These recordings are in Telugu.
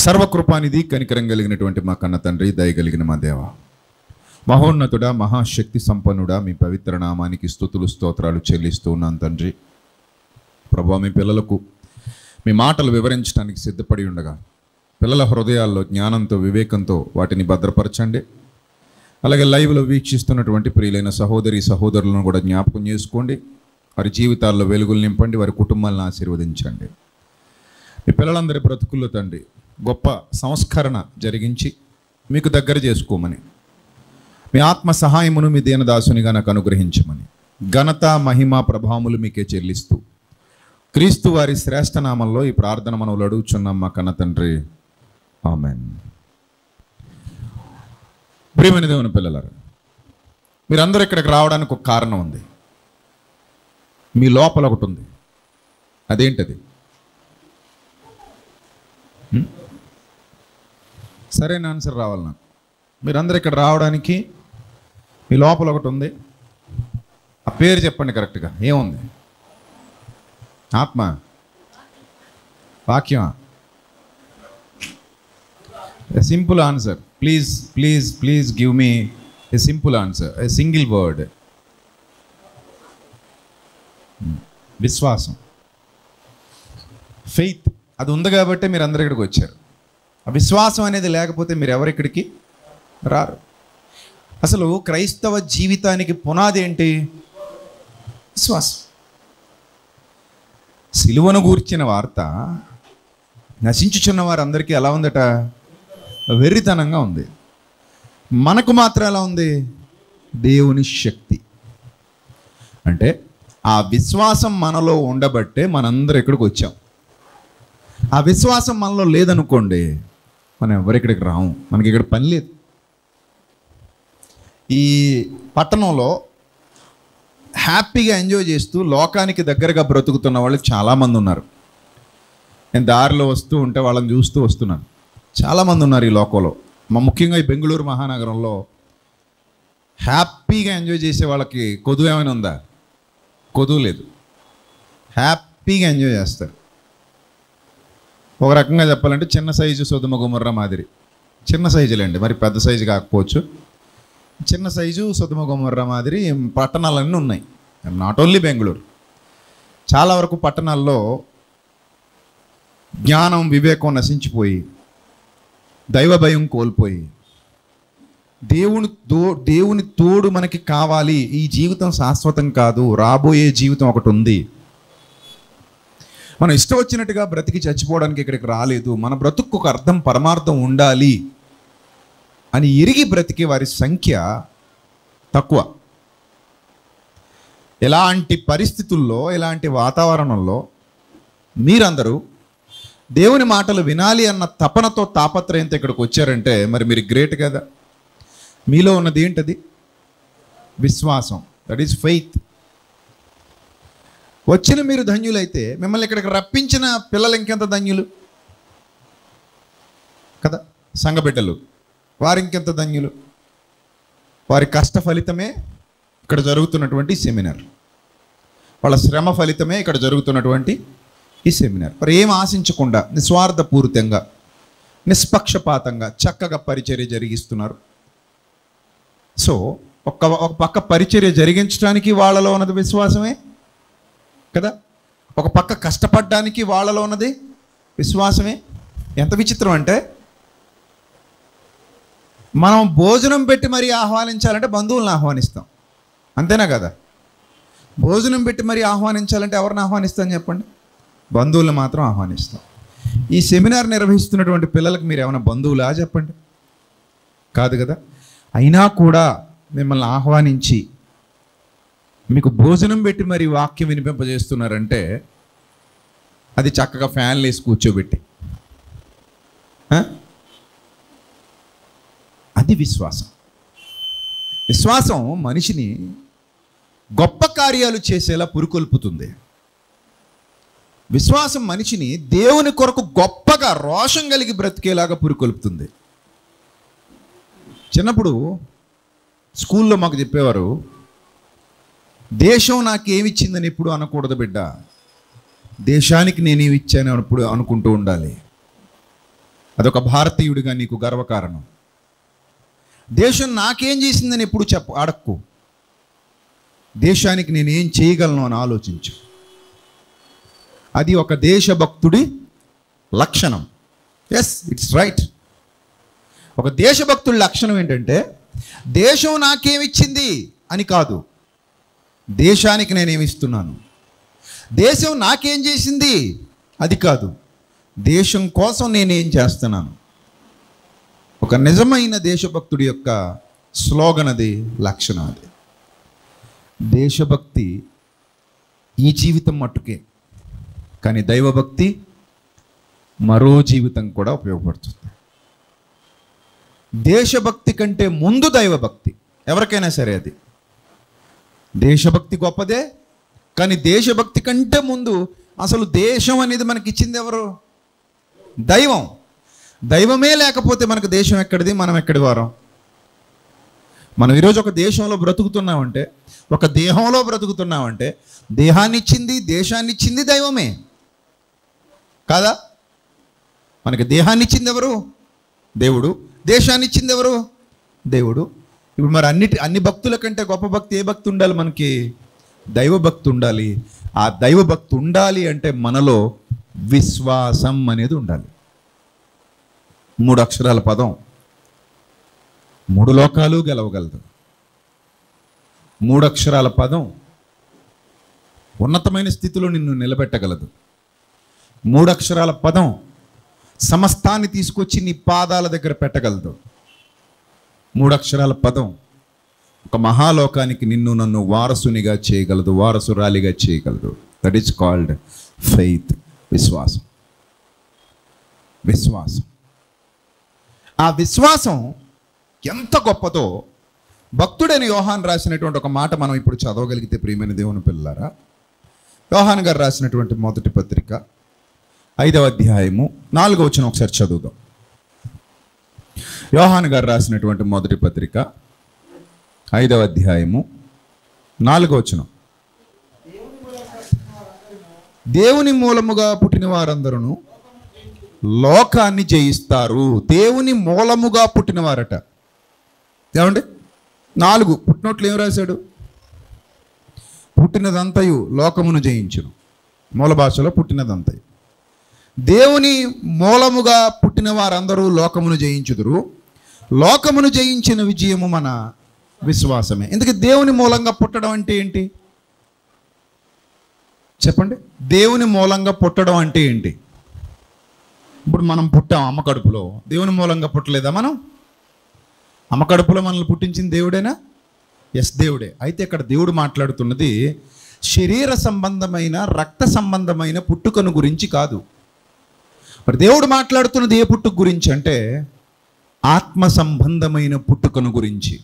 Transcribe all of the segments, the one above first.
సర్వకృపానిధి కనికరం కలిగినటువంటి మా కన్న తండ్రి దయగలిగిన మా దేవ మహోన్నతుడా మహాశక్తి సంపన్నుడా మీ పవిత్ర నామానికి స్థుతులు స్తోత్రాలు చెల్లిస్తూ ఉన్నాను తండ్రి ప్రభా మీ పిల్లలకు మీ మాటలు వివరించడానికి సిద్ధపడి ఉండగా పిల్లల హృదయాల్లో జ్ఞానంతో వివేకంతో వాటిని భద్రపరచండి అలాగే లైవ్లో వీక్షిస్తున్నటువంటి ప్రియులైన సహోదరి సహోదరులను కూడా జ్ఞాపకం చేసుకోండి వారి జీవితాల్లో వెలుగులు నింపండి వారి కుటుంబాలను ఆశీర్వదించండి మీ పిల్లలందరి బ్రతుకుల్లో తండ్రి గొప్ప సంస్కరణ జరిగించి మీకు దగ్గర చేసుకోమని మీ ఆత్మ సహాయమును మీ దీనదాసునిగా నాకు అనుగ్రహించమని ఘనత మహిమ ప్రభావములు మీకే చెల్లిస్తూ క్రీస్తు వారి శ్రేష్ఠ నామంలో ఈ ప్రార్థన మనవులు అడుగుచున్నాం మా కన్న తండ్రి ఆమెన్ ప్రియమైన దేవుని పిల్లలారు మీరందరూ ఇక్కడికి రావడానికి ఒక కారణం ఉంది మీ లోపల ఒకటి ఉంది అదేంటది హ్మ్? సరైన ఆన్సర్ రావాలి నాకు మీరందరూ ఇక్కడ రావడానికి మీ లోపల ఒకటి ఉంది ఆ పేరు చెప్పండి కరెక్ట్గా ఏముంది ఆత్మ వాక్యం simple answer please please please give me a simple answer a single word విశ్వాసం ఫెయిత్ అది ఉంది కాబట్టి మీరు అందరు ఇక్కడికి వచ్చారు ఆ విశ్వాసం అనేది లేకపోతే మీరు ఎవరిక్కడికి రారు అసలు క్రైస్తవ జీవితానికి పునాది ఏంటి విశ్వాసం సిలువను గూర్చిన వార్త నశించుచున్న వారందరికీ ఎలా ఉందట వెర్రితనంగా ఉంది మనకు మాత్రం ఎలా ఉంది దేవుని శక్తి అంటే ఆ విశ్వాసం మనలో ఉండబట్టే మనందరం ఇక్కడికి వచ్చాం ఆ విశ్వాసం మనలో లేదనుకోండి మనం ఎవరిక్కడికి రాము మనకి ఇక్కడ పని లేదు ఈ పట్టణంలో హ్యాపీగా ఎంజాయ్ చేస్తూ లోకానికి దగ్గరగా బ్రతుకుతున్న వాళ్ళు చాలామంది ఉన్నారు నేను దారిలో వస్తూ ఉంటే వాళ్ళని చూస్తూ వస్తున్నాను చాలామంది ఉన్నారు ఈ లోకంలో మా ముఖ్యంగా ఈ బెంగళూరు మహానగరంలో హ్యాపీగా ఎంజాయ్ చేసే వాళ్ళకి కొదువు ఏమైనా ఉందా కొదువు లేదు హ్యాపీగా ఎంజాయ్ చేస్తారు ఒక రకంగా చెప్పాలంటే చిన్న సైజు సుధమ గుమర్ర మాదిరి చిన్న సైజులేండి మరి పెద్ద సైజు కాకపోవచ్చు చిన్న సైజు సుధమ గుమర్ర మాదిరి పట్టణాలన్నీ ఉన్నాయి నాట్ ఓన్లీ బెంగళూరు చాలా వరకు పట్టణాల్లో జ్ఞానం వివేకం నశించిపోయి దైవ భయం కోల్పోయి దేవుని తో దేవుని తోడు మనకి కావాలి ఈ జీవితం శాశ్వతం కాదు రాబోయే జీవితం ఒకటి ఉంది మనం ఇష్టం వచ్చినట్టుగా బ్రతికి చచ్చిపోవడానికి ఇక్కడికి రాలేదు మన బ్రతుకు ఒక అర్థం పరమార్థం ఉండాలి అని ఎరిగి బ్రతికే వారి సంఖ్య తక్కువ ఎలాంటి పరిస్థితుల్లో ఎలాంటి వాతావరణంలో మీరందరూ దేవుని మాటలు వినాలి అన్న తపనతో తాపత్రయంతో ఇక్కడికి వచ్చారంటే మరి మీరు గ్రేట్ కదా మీలో ఉన్నది ఏంటది విశ్వాసం దట్ ఈస్ ఫెయిత్ వచ్చిన మీరు ధన్యులైతే మిమ్మల్ని ఇక్కడికి రప్పించిన పిల్లలు ఇంకెంత ధన్యులు కదా సంఘబిడ్డలు వారు ఇంకెంత ధన్యులు వారి కష్ట ఫలితమే ఇక్కడ జరుగుతున్నటువంటి సెమినార్ వాళ్ళ శ్రమ ఫలితమే ఇక్కడ జరుగుతున్నటువంటి ఈ సెమినార్ మరి ఏం ఆశించకుండా నిస్వార్థపూరితంగా నిష్పక్షపాతంగా చక్కగా పరిచర్య జరిగిస్తున్నారు సో ఒక ఒక పక్క పరిచర్య జరిగించడానికి వాళ్ళలో ఉన్నది విశ్వాసమే కదా ఒక పక్క కష్టపడడానికి వాళ్ళలో ఉన్నది విశ్వాసమే ఎంత విచిత్రం అంటే మనం భోజనం పెట్టి మరీ ఆహ్వానించాలంటే బంధువులను ఆహ్వానిస్తాం అంతేనా కదా భోజనం పెట్టి మరీ ఆహ్వానించాలంటే ఎవరిని ఆహ్వానిస్తాం చెప్పండి బంధువులను మాత్రం ఆహ్వానిస్తాం ఈ సెమినార్ నిర్వహిస్తున్నటువంటి పిల్లలకు మీరు ఏమైనా బంధువులా చెప్పండి కాదు కదా అయినా కూడా మిమ్మల్ని ఆహ్వానించి మీకు భోజనం పెట్టి మరి వాక్యం వినిపింపజేస్తున్నారంటే అది చక్కగా ఫ్యాన్లు వేసి కూర్చోబెట్టి ఆ? అది విశ్వాసం విశ్వాసం మనిషిని గొప్ప కార్యాలు చేసేలా పురుకొల్పుతుంది విశ్వాసం మనిషిని దేవుని కొరకు గొప్పగా రోషం కలిగి బ్రతికేలాగా పురుకొల్పుతుంది చిన్నప్పుడు స్కూల్లో మాకు చెప్పేవారు దేశం నాకు ఏమి ఇచ్చిందని ఎప్పుడు అనకూడదు బిడ్డ దేశానికి నేను ఏమి ఇచ్చాను అప్పుడు అనుకుంటూ ఉండాలి అదొక భారతీయుడిగా నీకు గర్వకారణం దేశం నాకేం చేసిందని ఎప్పుడు చెప్పు అడక్కు దేశానికి నేను ఏం చేయగలను అని ఆలోచించు అది ఒక దేశభక్తుడి లక్షణం ఎస్ ఇట్స్ రైట్ ఒక దేశభక్తుడి లక్షణం ఏంటంటే దేశం నాకేమిచ్చింది అని కాదు దేశానికి నేనేమి ఇస్తున్నాను దేశం నాకేం చేసింది అది కాదు దేశం కోసం నేనేం చేస్తున్నాను ఒక నిజమైన దేశభక్తుడి యొక్క స్లోగన్ అది లక్షణం అది దేశభక్తి ఈ జీవితం మట్టుకే కానీ దైవభక్తి మరో జీవితం కూడా ఉపయోగపడుతుంది దేశభక్తి కంటే ముందు దైవభక్తి ఎవరికైనా సరే అది దేశభక్తి గొప్పదే కానీ దేశభక్తి కంటే ముందు అసలు దేశం అనేది మనకి ఇచ్చింది ఎవరు దైవం దైవమే లేకపోతే మనకు దేశం ఎక్కడిది మనం ఎక్కడి వారం మనం ఈరోజు ఒక దేశంలో బ్రతుకుతున్నామంటే ఒక దేహంలో బ్రతుకుతున్నామంటే దేహాన్ని ఇచ్చింది దేశాన్ని ఇచ్చింది దైవమే కాదా మనకి దేహాన్ని ఇచ్చింది ఎవరు దేవుడు దేశాన్ని ఇచ్చింది ఎవరు దేవుడు ఇప్పుడు మరి అన్నిటి అన్ని భక్తుల కంటే గొప్ప భక్తి ఏ భక్తి ఉండాలి మనకి దైవ భక్తి ఉండాలి ఆ దైవ భక్తి ఉండాలి అంటే మనలో విశ్వాసం అనేది ఉండాలి మూడు అక్షరాల పదం మూడు లోకాలు గెలవగలదు మూడు అక్షరాల పదం ఉన్నతమైన స్థితిలో నిన్ను నిలబెట్టగలదు మూడు అక్షరాల పదం సమస్తాన్ని తీసుకొచ్చి నీ పాదాల దగ్గర పెట్టగలదు మూడు అక్షరాల పదం ఒక మహాలోకానికి నిన్ను నన్ను వారసునిగా చేయగలదు వారసురాలిగా చేయగలదు దట్ ఈస్ కాల్డ్ ఫెయిత్ విశ్వాసం విశ్వాసం ఆ విశ్వాసం ఎంత గొప్పదో భక్తుడైన యోహాన్ రాసినటువంటి ఒక మాట మనం ఇప్పుడు చదవగలిగితే ప్రియమైన దేవుని పిల్లారా యోహాన్ గారు రాసినటువంటి మొదటి పత్రిక ఐదవ అధ్యాయము నాలుగో వచ్చిన ఒకసారి చదువుదాం యోహాన్ గారు రాసినటువంటి మొదటి పత్రిక ఐదవ అధ్యాయము నాలుగో వచనం దేవుని మూలముగా పుట్టిన వారందరూ లోకాన్ని జయిస్తారు దేవుని మూలముగా పుట్టినవారట ఏమండి నాలుగు పుట్టినట్లు ఏం రాశాడు పుట్టినదంతయు లోకమును జయించును మూల భాషలో పుట్టినదంతయు దేవుని మూలముగా పుట్టిన వారందరూ లోకమును జయించుదురు లోకమును జయించిన విజయము మన విశ్వాసమే ఎందుకు దేవుని మూలంగా పుట్టడం అంటే ఏంటి చెప్పండి దేవుని మూలంగా పుట్టడం అంటే ఏంటి ఇప్పుడు మనం పుట్టాం అమ్మ కడుపులో దేవుని మూలంగా పుట్టలేదా మనం అమ్మ కడుపులో మనల్ని పుట్టించిన దేవుడేనా ఎస్ దేవుడే అయితే ఇక్కడ దేవుడు మాట్లాడుతున్నది శరీర సంబంధమైన రక్త సంబంధమైన పుట్టుకను గురించి కాదు మరి దేవుడు మాట్లాడుతున్నది ఏ పుట్టుక గురించి అంటే ఆత్మ సంబంధమైన పుట్టుకను గురించి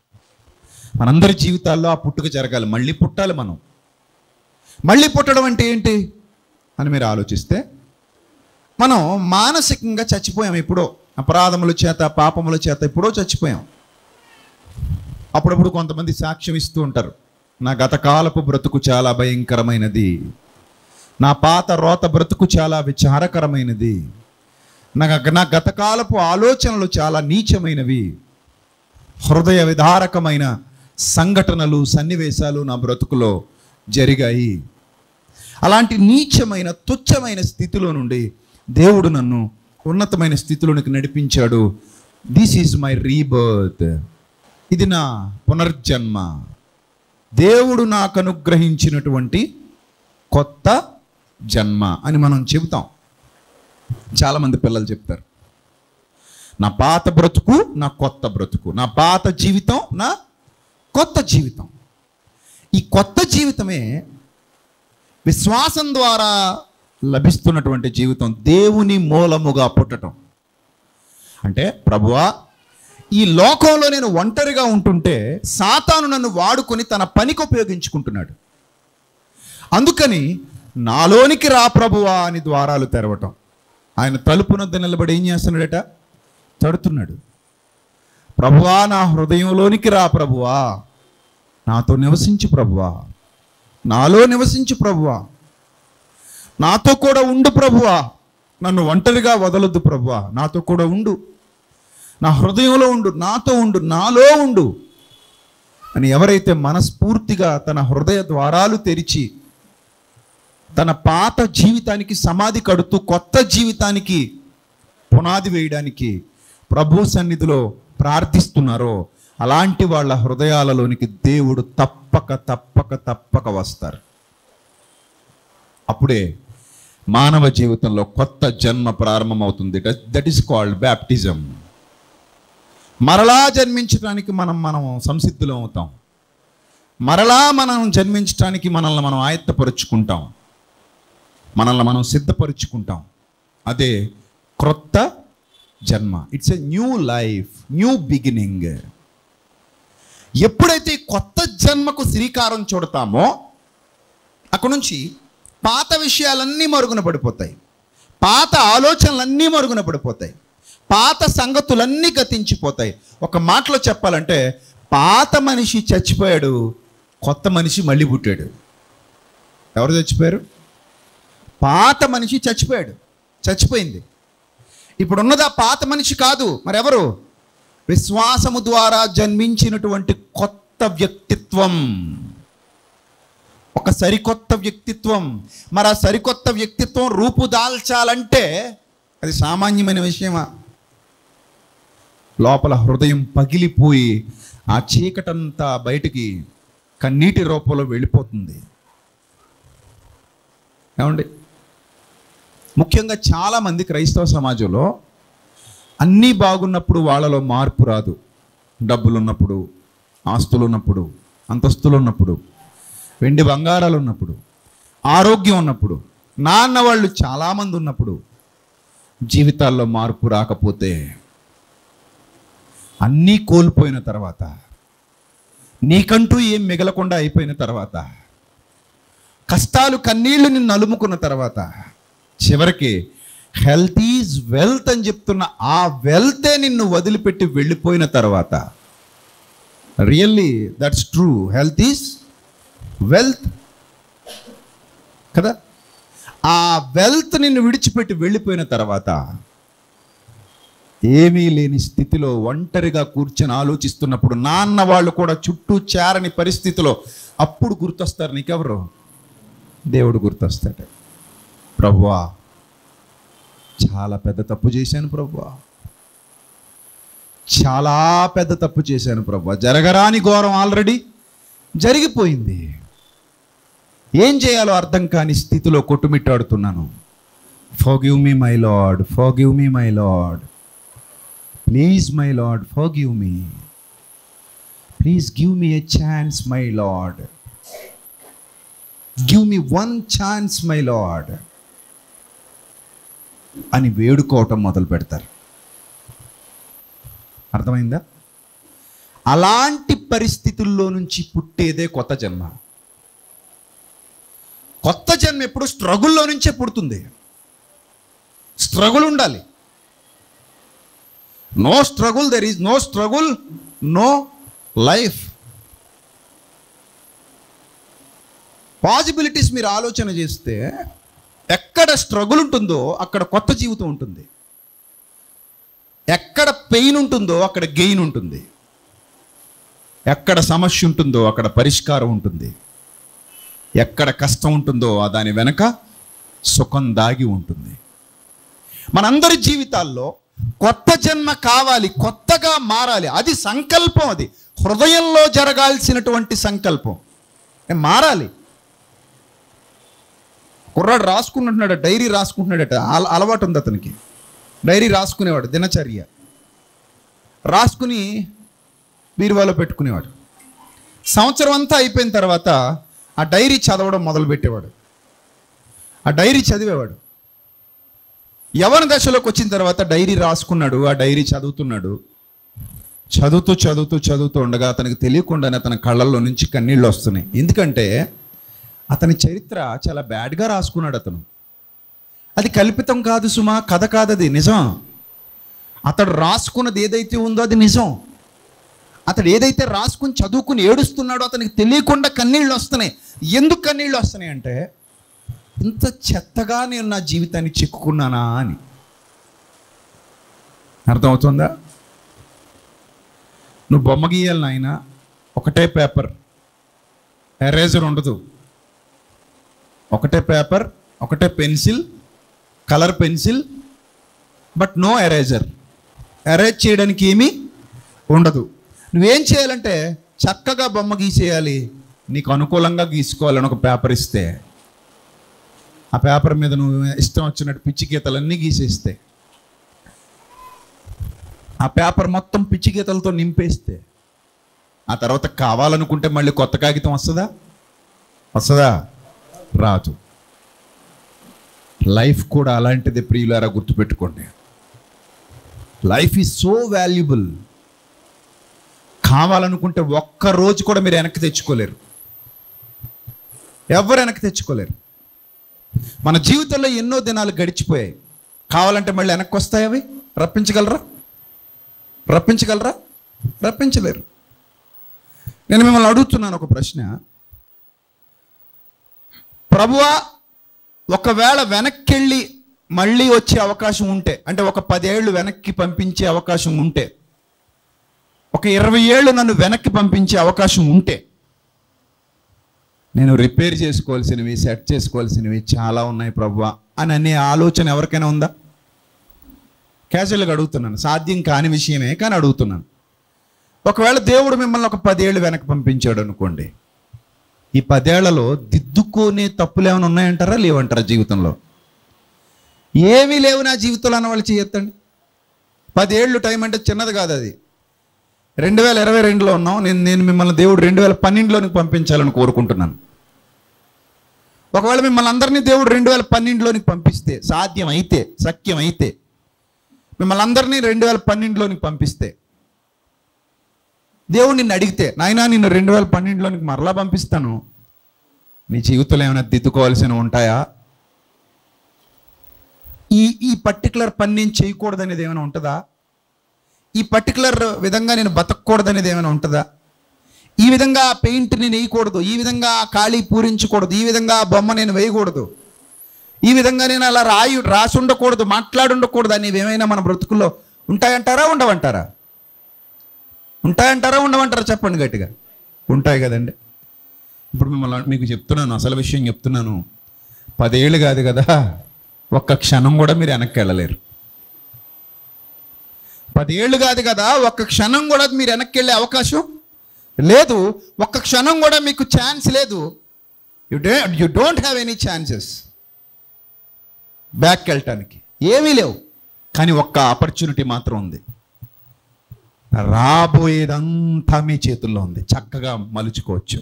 మనందరి జీవితాల్లో ఆ పుట్టుక జరగాలి మళ్ళీ పుట్టాలి మనం మళ్ళీ పుట్టడం అంటే ఏంటి అని మీరు ఆలోచిస్తే మనం మానసికంగా చచ్చిపోయాం ఎప్పుడో అపరాధముల చేత పాపముల చేత ఎప్పుడో చచ్చిపోయాం అప్పుడప్పుడు కొంతమంది సాక్ష్యం ఇస్తూ ఉంటారు నా గతకాలపు బ్రతుకు చాలా భయంకరమైనది నా పాత రోత బ్రతుకు చాలా విచారకరమైనది నా నా గతకాలపు ఆలోచనలు చాలా నీచమైనవి హృదయ విధారకమైన సంఘటనలు సన్నివేశాలు నా బ్రతుకులో జరిగాయి అలాంటి నీచమైన తుచ్చమైన స్థితిలో నుండి దేవుడు నన్ను ఉన్నతమైన స్థితిలోనికి నడిపించాడు దిస్ ఈజ్ మై రీబర్త్ ఇది నా పునర్జన్మ దేవుడు నాకు అనుగ్రహించినటువంటి కొత్త జన్మ అని మనం చెబుతాం చాలామంది పిల్లలు చెప్తారు నా పాత బ్రతుకు నా కొత్త బ్రతుకు నా పాత జీవితం నా కొత్త జీవితం ఈ కొత్త జీవితమే విశ్వాసం ద్వారా లభిస్తున్నటువంటి జీవితం దేవుని మూలముగా పుట్టడం అంటే ప్రభువా ఈ లోకంలో నేను ఒంటరిగా ఉంటుంటే సాతాను నన్ను వాడుకొని తన పనికి ఉపయోగించుకుంటున్నాడు అందుకని నాలోనికి రా ప్రభువా అని ద్వారాలు తెరవటం ఆయన తలుపునొద్ద నిలబడి ఏం చేస్తున్నాడట తడుతున్నాడు ప్రభువా నా హృదయంలోనికి రా ప్రభువా నాతో నివసించు ప్రభువా నాలో నివసించు ప్రభువా నాతో కూడా ఉండు ప్రభువా నన్ను ఒంటరిగా వదలొద్దు ప్రభా నాతో కూడా ఉండు నా హృదయంలో ఉండు నాతో ఉండు నాలో ఉండు అని ఎవరైతే మనస్ఫూర్తిగా తన హృదయ ద్వారాలు తెరిచి తన పాత జీవితానికి సమాధి కడుతూ కొత్త జీవితానికి పునాది వేయడానికి ప్రభు సన్నిధిలో ప్రార్థిస్తున్నారో అలాంటి వాళ్ళ హృదయాలలోనికి దేవుడు తప్పక తప్పక తప్పక వస్తారు అప్పుడే మానవ జీవితంలో కొత్త జన్మ ప్రారంభమవుతుంది దట్ ఈస్ కాల్డ్ బ్యాప్టిజం మరలా జన్మించడానికి మనం మనం సంసిద్ధులం అవుతాం మరలా మనం జన్మించడానికి మనల్ని మనం ఆయత్తపరుచుకుంటాం మనల్ని మనం సిద్ధపరుచుకుంటాం అదే క్రొత్త జన్మ it's a new life new beginning ఎప్పుడైతే ఈ కొత్త జన్మకు శ్రీకారం చుడతామో అక్కడ నుంచి పాత విషయాలన్నీ మరుగున పడిపోతాయి పాత ఆలోచనలన్నీ మరుగున పడిపోతాయి పాత సంగతులన్నీ గతించిపోతాయి ఒక మాటలో చెప్పాలంటే పాత మనిషి చచ్చిపోయాడు కొత్త మనిషి మళ్ళీ పుట్టాడు ఎవరు చచ్చిపోయారు పాత మనిషి చచ్చిపోయాడు చచ్చిపోయింది ఇప్పుడు ఉన్నది ఆ పాత మనిషి కాదు మరెవరు విశ్వాసము ద్వారా జన్మించినటువంటి కొత్త వ్యక్తిత్వం ఒక సరికొత్త వ్యక్తిత్వం మరి ఆ సరికొత్త వ్యక్తిత్వం రూపుదాల్చాలంటే అది సామాన్యమైన విషయమా లోపల హృదయం పగిలిపోయి ఆ చీకటంతా బయటికి కన్నీటి రూపంలో వెళ్ళిపోతుంది ఏమండి ముఖ్యంగా చాలామంది క్రైస్తవ సమాజంలో అన్నీ బాగున్నప్పుడు వాళ్ళలో మార్పు రాదు డబ్బులు ఉన్నప్పుడు ఆస్తులు ఉన్నప్పుడు అంతస్తులు ఉన్నప్పుడు వెండి బంగారాలు ఉన్నప్పుడు ఆరోగ్యం ఉన్నప్పుడు నాన్న వాళ్ళు చాలామంది ఉన్నప్పుడు జీవితాల్లో మార్పు రాకపోతే అన్నీ కోల్పోయిన తర్వాత నీకంటూ ఏం మిగలకుండా అయిపోయిన తర్వాత కష్టాలు కన్నీళ్లు నిన్ను అలుముకున్న తర్వాత చివరికి హెల్త్ ఈజ్ వెల్త్ అని చెప్తున్న ఆ వెల్తే నిన్ను వదిలిపెట్టి వెళ్ళిపోయిన తర్వాత really that's true health is wealth కదా ఆ వెల్త్ నిన్ను విడిచిపెట్టి వెళ్ళిపోయిన తర్వాత ఏమీ లేని స్థితిలో ఒంటరిగా కూర్చొని ఆలోచిస్తున్నప్పుడు నాన్న వాళ్ళు కూడా చుట్టూ చేరని పరిస్థితిలో అప్పుడు గుర్తొస్తారు నీకెవరు దేవుడు గుర్తొస్తాడు ప్రభువా చాలా పెద్ద తప్పు చేశాను ప్రభువా చాలా పెద్ద తప్పు చేశాను ప్రభువా జరగరాని ఘోరం ఆల్రెడీ జరిగిపోయింది ఏం చేయాలో అర్థం కాని స్థితిలో కొట్టుమిట్టాడుతున్నాను forgive me my lord forgive me my lord please my lord forgive me please give me a chance my lord give me one chance my lord అని వేడుకోవటం మొదలు పెడతారు అర్థమైందా అలాంటి పరిస్థితుల్లో నుంచి పుట్టేదే కొత్త జన్మ కొత్త జన్మ ఎప్పుడు స్ట్రగుల్లో నుంచే పుడుతుంది స్ట్రగుల్ ఉండాలి no struggle there is no struggle no life possibilities మీరు ఆలోచన చేస్తే ఎక్కడ స్ట్రగుల్ ఉంటుందో అక్కడ కొత్త జీవితం ఉంటుంది ఎక్కడ పెయిన్ ఉంటుందో అక్కడ గెయిన్ ఉంటుంది ఎక్కడ సమస్య ఉంటుందో అక్కడ పరిష్కారం ఉంటుంది ఎక్కడ కష్టం ఉంటుందో ఆ దాని వెనక సుఖం దాగి ఉంటుంది మనందరి జీవితాల్లో కొత్త జన్మ కావాలి కొత్తగా మారాలి అది సంకల్పం అది హృదయంలో జరగాల్సినటువంటి సంకల్పం ఏ మారాలి కుర్రాడు రాసుకుంటున్నాడు డైరీ రాసుకుంటున్నాడట అల- అలవాటు ఉంది అతనికి డైరీ రాసుకునేవాడు దినచర్య రాసుకుని బీరువాలో పెట్టుకునేవాడు సంవత్సరం అంతా అయిపోయిన తర్వాత ఆ డైరీ చదవడం మొదలుపెట్టేవాడు ఆ డైరీ చదివేవాడు యవన దశలోకి వచ్చిన తర్వాత డైరీ రాసుకున్నాడు ఆ డైరీ చదువుతున్నాడు చదువుతూ చదువుతూ చదువుతూ ఉండగా అతనికి తెలియకుండానే అతని కళ్ళల్లో నుంచి కన్నీళ్ళు వస్తున్నాయి ఎందుకంటే అతని చరిత్ర చాలా బ్యాడ్గా రాసుకున్నాడు అతను అది కల్పితం కాదు సుమా కథ కాదు అది నిజం అతడు రాసుకున్నది ఏదైతే ఉందో అది నిజం అతడు ఏదైతే రాసుకుని చదువుకుని ఏడుస్తున్నాడో అతనికి తెలియకుండా కన్నీళ్ళు వస్తున్నాయి ఎందుకు కన్నీళ్ళు వస్తున్నాయి అంటే ఇంత చెత్తగా నేను నా జీవితాన్ని చిక్కుకున్నానా అని అర్థమవుతుందా నువ్వు బొమ్మ గీయాలి నాయన ఒకటే పేపర్ ఎరేజర్ ఉండదు ఒకటే పేపర్ ఒకటే pencil colour pencil but no eraser erase చేయడానికి ఏమీ ఉండదు నువ్వేం చేయాలంటే చక్కగా బొమ్మ గీసేయాలి నీకు అనుకూలంగా గీసుకోవాలని ఒక పేపర్ ఇస్తే ఆ పేపర్ మీద నువ్వు ఇష్టం వచ్చినట్టు పిచ్చి గీతలన్నీ గీసేస్తే ఆ పేపర్ మొత్తం పిచ్చి గీతలతో నింపేస్తే ఆ తర్వాత కావాలనుకుంటే మళ్ళీ కొత్త కాగితం వస్తుందా వస్తుందా రాదు లైఫ్ కూడా అలాంటిది ప్రియులారా గుర్తుపెట్టుకోండి లైఫ్ ఈజ్ సో వాల్యుబుల్ కావాలనుకుంటే ఒక్క రోజు కూడా మీరు వెనక్కి తెచ్చుకోలేరు ఎవరు వెనక్కి తెచ్చుకోలేరు మన జీవితంలో ఎన్నో దినాలు గడిచిపోయాయి కావాలంటే మళ్ళీ వెనక్కి వస్తాయి అవి రప్పించగలరా రప్పించగలరా రప్పించలేరు నేను మిమ్మల్ని అడుగుతున్నాను ఒక ప్రశ్న ప్రభువా ఒకవేళ వెనక్కి వెళ్ళి మళ్ళీ వచ్చే అవకాశం ఉంటే అంటే ఒక పదేళ్ళు వెనక్కి పంపించే అవకాశం ఉంటే ఒక ఇరవై ఏళ్ళు నన్ను వెనక్కి పంపించే అవకాశం ఉంటే నేను రిపేర్ చేసుకోవాల్సినవి సెట్ చేసుకోవాల్సినవి చాలా ఉన్నాయి ప్రభువా అని అనే ఆలోచన ఎవరికైనా ఉందా క్యాజువల్గా అడుగుతున్నాను సాధ్యం కాని విషయమే కానీ అడుగుతున్నాను ఒకవేళ దేవుడు మిమ్మల్ని ఒక పదేళ్ళు వెనక్కి పంపించాడు అనుకోండి ఈ పదేళ్లలో దిద్దుకోనే తప్పులు ఏమైనా ఉన్నాయంటారా లేవంటారా జీవితంలో ఏమీ లేవు నా జీవితంలో అన్న వాళ్ళు చేయొద్దండి పదేళ్ళు టైం అంటే చిన్నది కాదు అది రెండు వేల ఇరవై రెండులో ఉన్నాం నేను నేను మిమ్మల్ని దేవుడు రెండు వేల పన్నెండులోనికి పంపించాలని కోరుకుంటున్నాను ఒకవేళ మిమ్మల్ని అందరినీ దేవుడు రెండు వేల పన్నెండులోనికి పంపిస్తే సాధ్యం అయితే సఖ్యం అయితే మిమ్మల్ని అందరినీ రెండు వేల పన్నెండులోనికి పంపిస్తే దేవుడు నిన్ను అడిగితే నాయనా నిన్ను రెండు వేల పన్నెండులోనికి మరలా పంపిస్తాను నీ జీవితంలో ఏమైనా దిద్దుకోవాల్సినవి ఉంటాయా ఈ ఈ పర్టికులర్ పని నేను చేయకూడదు అనేది ఏమైనా ఉంటుందా ఈ పర్టికులర్ విధంగా నేను బతకూడదు అనేది ఏమైనా ఉంటుందా ఈ విధంగా పెయింట్ నేను వేయకూడదు ఈ విధంగా ఖాళీ పూరించకూడదు ఈ విధంగా బొమ్మ నేను వేయకూడదు ఈ విధంగా నేను అలా రాయి రాసి ఉండకూడదు మాట్లాడి ఉండకూడదు అనేవి ఏమైనా మన బ్రతుకుల్లో ఉంటాయంటారా ఉండవంటారా ఉంటాయంటారా ఉండమంటారా చెప్పండి గట్టిగా ఉంటాయి కదండి ఇప్పుడు మిమ్మల్ని మీకు చెప్తున్నాను అసలు విషయం చెప్తున్నాను పదేళ్ళు కాదు కదా ఒక్క క్షణం కూడా మీరు వెనక్కి వెళ్ళలేరు పదేళ్ళు కాదు కదా ఒక్క క్షణం కూడా మీరు వెనక్కి వెళ్ళే అవకాశం లేదు ఒక్క క్షణం కూడా మీకు ఛాన్స్ లేదు you day you don't have any chances back వెళ్ళటానికి ఏమీ లేవు కానీ ఒక్క ఆపర్చునిటీ మాత్రం ఉంది రాబోయేదంతా మీ చేతుల్లో ఉంది చక్కగా మలుచుకోవచ్చు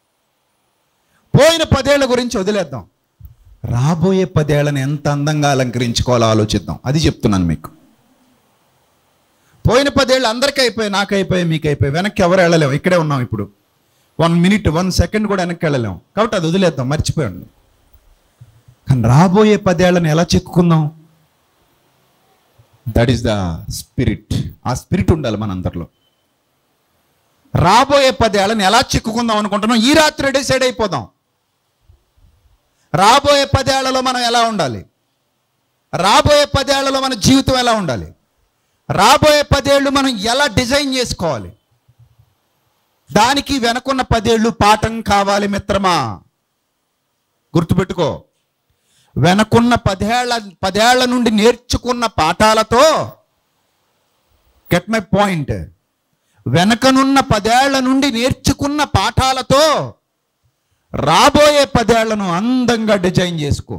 పోయిన పదేళ్ల గురించి వదిలేద్దాం రాబోయే పదేళ్లను ఎంత అందంగా అలంకరించుకోవాలో ఆలోచిద్దాం అది చెప్తున్నాను మీకు పోయిన పదేళ్ళు అందరికీ అయిపోయాయి నాకు అయిపోయాయి మీకు అయిపోయాయి వెనక్కి ఎవరు వెళ్ళలేము ఇక్కడే ఉన్నాం ఇప్పుడు వన్ మినిట్ వన్ సెకండ్ కూడా వెనక్కి వెళ్ళలేము కాబట్టి అది వదిలేద్దాం మర్చిపోయండి కానీ రాబోయే పదేళ్లను ఎలా చెక్కుకుందాం దట్ ఈస్ ద స్పిరిట్ ఆ స్పిరిట్ ఉండాలి మన అందరిలో రాబోయే పదేళ్ళని ఎలా చిక్కుకుందాం అనుకుంటున్నాం ఈ రాత్రి డిసైడ్ అయిపోదాం రాబోయే పదేళ్లలో మనం ఎలా ఉండాలి రాబోయే పదేళ్లలో మన జీవితం ఎలా ఉండాలి రాబోయే పదేళ్ళు మనం ఎలా డిజైన్ చేసుకోవాలి దానికి వెనకున్న పదేళ్ళు పాఠం కావాలి మిత్రమా గుర్తుపెట్టుకో వెనకున్న పదేళ్ల పదేళ్ల నుండి నేర్చుకున్న పాఠాలతో గెట్ మై పాయింట్ వెనకనున్న పదేళ్ల నుండి నేర్చుకున్న పాఠాలతో రాబోయే పదేళ్లను అందంగా డిజైన్ చేసుకో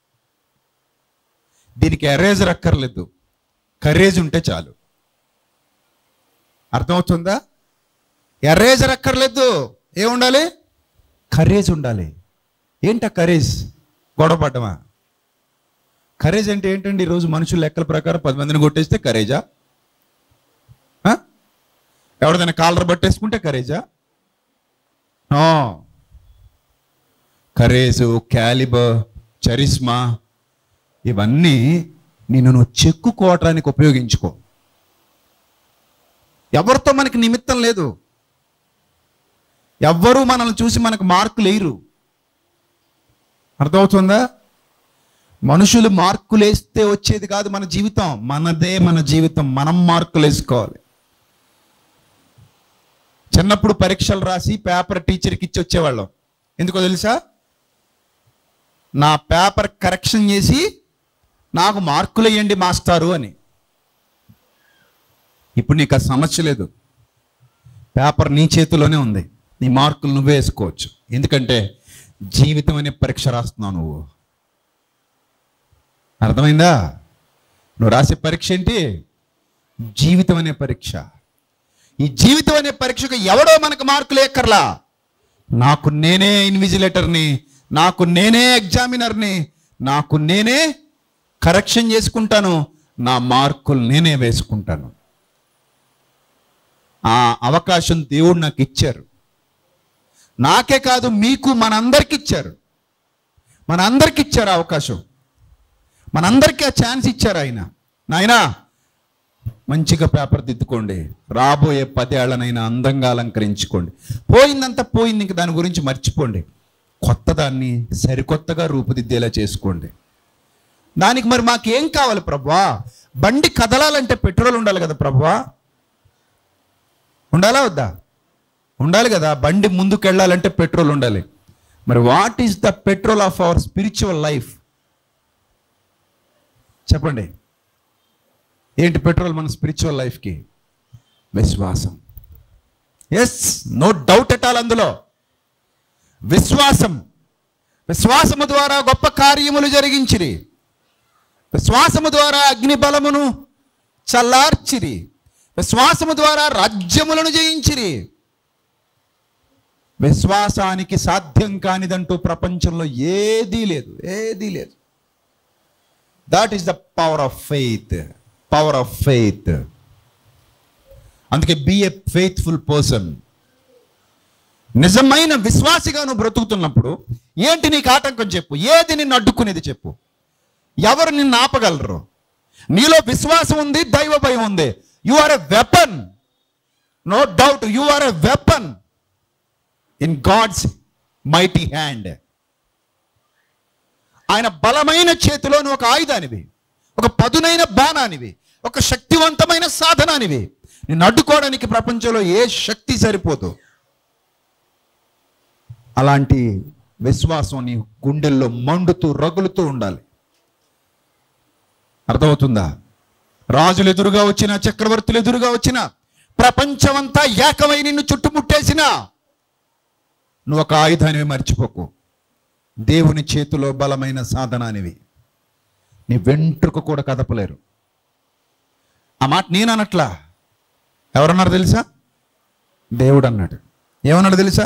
దీనికి ఎరేజర్ అక్కర్లేదు కరేజ్ ఉంటే చాలు అర్థమవుతుందా ఎరేజర్ అక్కర్లేదు ఏముండాలి కరేజ్ ఉండాలి ఏంటా కరేజ్ గొడవపడ్డమా కరేజ్ అంటే ఏంటండి ఈరోజు మనుషుల లెక్కల ప్రకారం పది మందిని కొట్టేస్తే కరేజా ఆ? ఎవరిదైనా కాలర్ పట్టేసుకుంటే కరేజా నో కరేజు క్యాలిబర్ చరిస్మా ఇవన్నీ నిన్ను నువ్వు చెక్కుకోవటానికి ఉపయోగించుకో ఎవరితో మనకి నిమిత్తం లేదు ఎవ్వరూ మనల్ని చూసి మనకు మార్కులు వేయరు అర్థమవుతుందా మనుషులు మార్కులు వేస్తే వచ్చేది కాదు మన జీవితం మనదే మన జీవితం మనం మార్కులు వేసుకోవాలి చిన్నప్పుడు పరీక్షలు రాసి పేపర్ టీచర్కి ఇచ్చి వచ్చేవాళ్ళం ఎందుకో తెలుసా నా పేపర్ కరెక్షన్ చేసి నాకు మార్కులు వేయండి మాస్టారు అని ఇప్పుడు నీకు ఆ సమస్య లేదు పేపర్ నీ చేతిలోనే ఉంది నీ మార్కులు నువ్వే వేసుకోవచ్చు ఎందుకంటే జీవితం అనే పరీక్ష రాస్తున్నావు నువ్వు అర్థమైందా నువ్వు రాసే పరీక్ష ఏంటి జీవితం అనే పరీక్ష ఈ జీవితం అనే పరీక్షకు ఎవడో మనకు మార్కులు ఎక్కర్లా నాకు నేనే ఇన్విజిలేటర్ని నాకు నేనే ఎగ్జామినర్ని నాకు నేనే కరెక్షన్ చేసుకుంటాను నా మార్కులు నేనే వేసుకుంటాను ఆ అవకాశం దేవుడు నాకు ఇచ్చారు నాకే కాదు మీకు మనందరికి ఇచ్చారు మనందరికి ఇచ్చారు ఆ అవకాశం మనందరికీ ఆ ఛాన్స్ ఇచ్చారు ఆయన నాయనా మంచిగా పేపర్ దిద్దుకోండి రాబోయే పదేళ్లనైనా అందంగా అలంకరించుకోండి పోయిందంతా పోయింది ఇంక దాని గురించి మర్చిపోండి కొత్త దాన్ని సరికొత్తగా రూపుదిద్దేలా చేసుకోండి దానికి మరి మాకేం కావాలి ప్రభువా బండి కదలాలంటే పెట్రోల్ ఉండాలి కదా ప్రభువా ఉండాలా వద్దా ఉండాలి కదా బండి ముందుకు వెళ్ళాలంటే పెట్రోల్ ఉండాలి మరి what is the petrol of our spiritual life చెప్పండి ఏంటి పెట్రోల్ మన స్పిరిచువల్ లైఫ్కి విశ్వాసం yes no doubt at all అందులో విశ్వాసం విశ్వాసము ద్వారా గొప్ప కార్యములు జరిగించిరి విశ్వాసము ద్వారా అగ్ని బలమును చల్లార్చిరి విశ్వాసము ద్వారా రాజ్యములను జయించిరి విశ్వాసానికి సాధ్యం కానిదంటూ ప్రపంచంలో ఏదీ లేదు ఏదీ లేదు that is the power of faith power of faith అందుకే బీ ఏ ఫెయిత్ఫుల్ పర్సన్ నిజమైన విశ్వాసిగా నువ్వు బ్రతుకుతున్నప్పుడు ఏంటి నీకు ఆటంకం చెప్పు ఏది నిన్ను అడ్డుకునేది చెప్పు ఎవరు నిన్ను ఆపగలరు నీలో విశ్వాసం ఉంది దైవ భయం ఉంది you are a weapon no doubt you are a weapon in God's mighty hand ఆయన బలమైన చేతిలో నువ్వు ఒక ఆయుధానివి ఒక పదునైన బాణానివి ఒక శక్తివంతమైన సాధనానివి నిన్ను అడ్డుకోవడానికి ప్రపంచంలో ఏ శక్తి సరిపోదు అలాంటి విశ్వాసం నీ గుండెల్లో మండుతూ రగులుతూ ఉండాలి అర్థమవుతుందా రాజులు ఎదురుగా వచ్చిన చక్రవర్తులు ఎదురుగా వచ్చిన ప్రపంచమంతా ఏకమై నిన్ను చుట్టుముట్టేసిన నువ్వు ఒక ఆయుధానివి మర్చిపోకు దేవుని చేతిలో బలమైన సాధనానివి నీ వెంట్రుక కూడా కదపలేరు ఆ మాట నేను అనట్లా ఎవరన్నారు తెలుసా దేవుడు అన్నాడు ఏమన్నాడు తెలుసా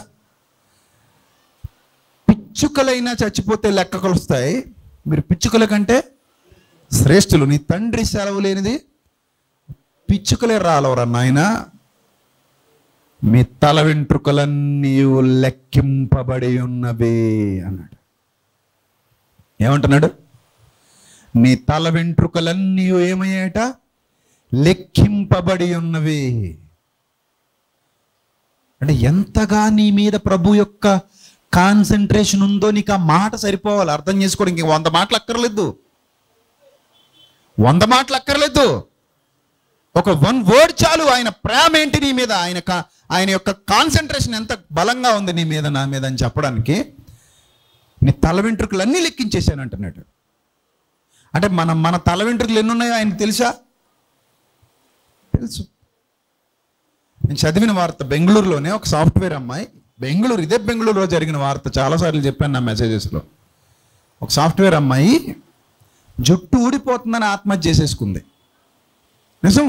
పిచ్చుకలైనా చచ్చిపోతే లెక్క కొలుస్తాయి మీరు పిచ్చుకల కంటే శ్రేష్ఠులు నీ తండ్రి సెలవు లేనిది పిచ్చుకలే రాలవరా నాయన మీ తల వెంట్రుకలన్నీ లెక్కింపబడి ఉన్నవే అన్నాడు ఏమంటున్నాడు నీ తల వెంట్రుకలన్నీ ఏమయ్యాట లెక్కింపబడి ఉన్నవి అంటే ఎంతగా నీ మీద ప్రభు యొక్క కాన్సన్ట్రేషన్ ఉందో నీకు ఆ మాట సరిపోవాలి అర్థం చేసుకోవడం ఇంక వంద మాటలు అక్కర్లేదు వంద మాటలు అక్కర్లేదు ఒక వన్ వర్డ్ చాలు ఆయన ప్రేమ ఏంటి నీ మీద ఆయన కా- ఆయన యొక్క కాన్సన్ట్రేషన్ ఎంత బలంగా ఉంది నీ మీద నా మీద అని చెప్పడానికి నీ తల వెంట్రుకలు అన్నీ లెక్కించేశాను అంటున్నాడు అంటే మన మన తల వెంట్రుకలు ఎన్ని ఉన్నాయో ఆయనకు తెలుసా తెలుసు నేను చదివిన వార్త బెంగళూరులోనే ఒక సాఫ్ట్వేర్ అమ్మాయి బెంగళూరు ఇదే బెంగళూరులో జరిగిన వార్త చాలాసార్లు చెప్పాను నా మెసేజెస్లో ఒక సాఫ్ట్వేర్ అమ్మాయి జుట్టు ఊడిపోతుందని ఆత్మహత్య చేసేసుకుంది నిజం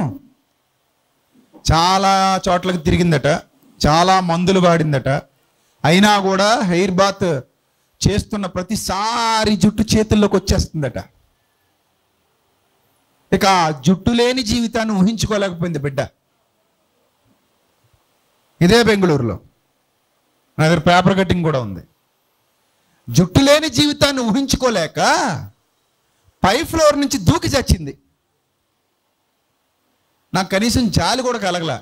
చాలా చోట్లకి తిరిగిందట చాలా మందులు వాడిందట అయినా కూడా హెయిర్ బాత్ చేస్తున్న ప్రతిసారి జుట్టు చేతుల్లోకి వచ్చేస్తుందట ఇక ఆ జుట్టు లేని జీవితాన్ని ఊహించుకోలేకపోయింది బిడ్డ ఇదే బెంగళూరులో నా దగ్గర పేపర్ కటింగ్ కూడా ఉంది జుట్టు లేని జీవితాన్ని ఊహించుకోలేక పై ఫ్లోర్ నుంచి దూకి చచ్చింది నాకు కనీసం జాలి కూడా కలగల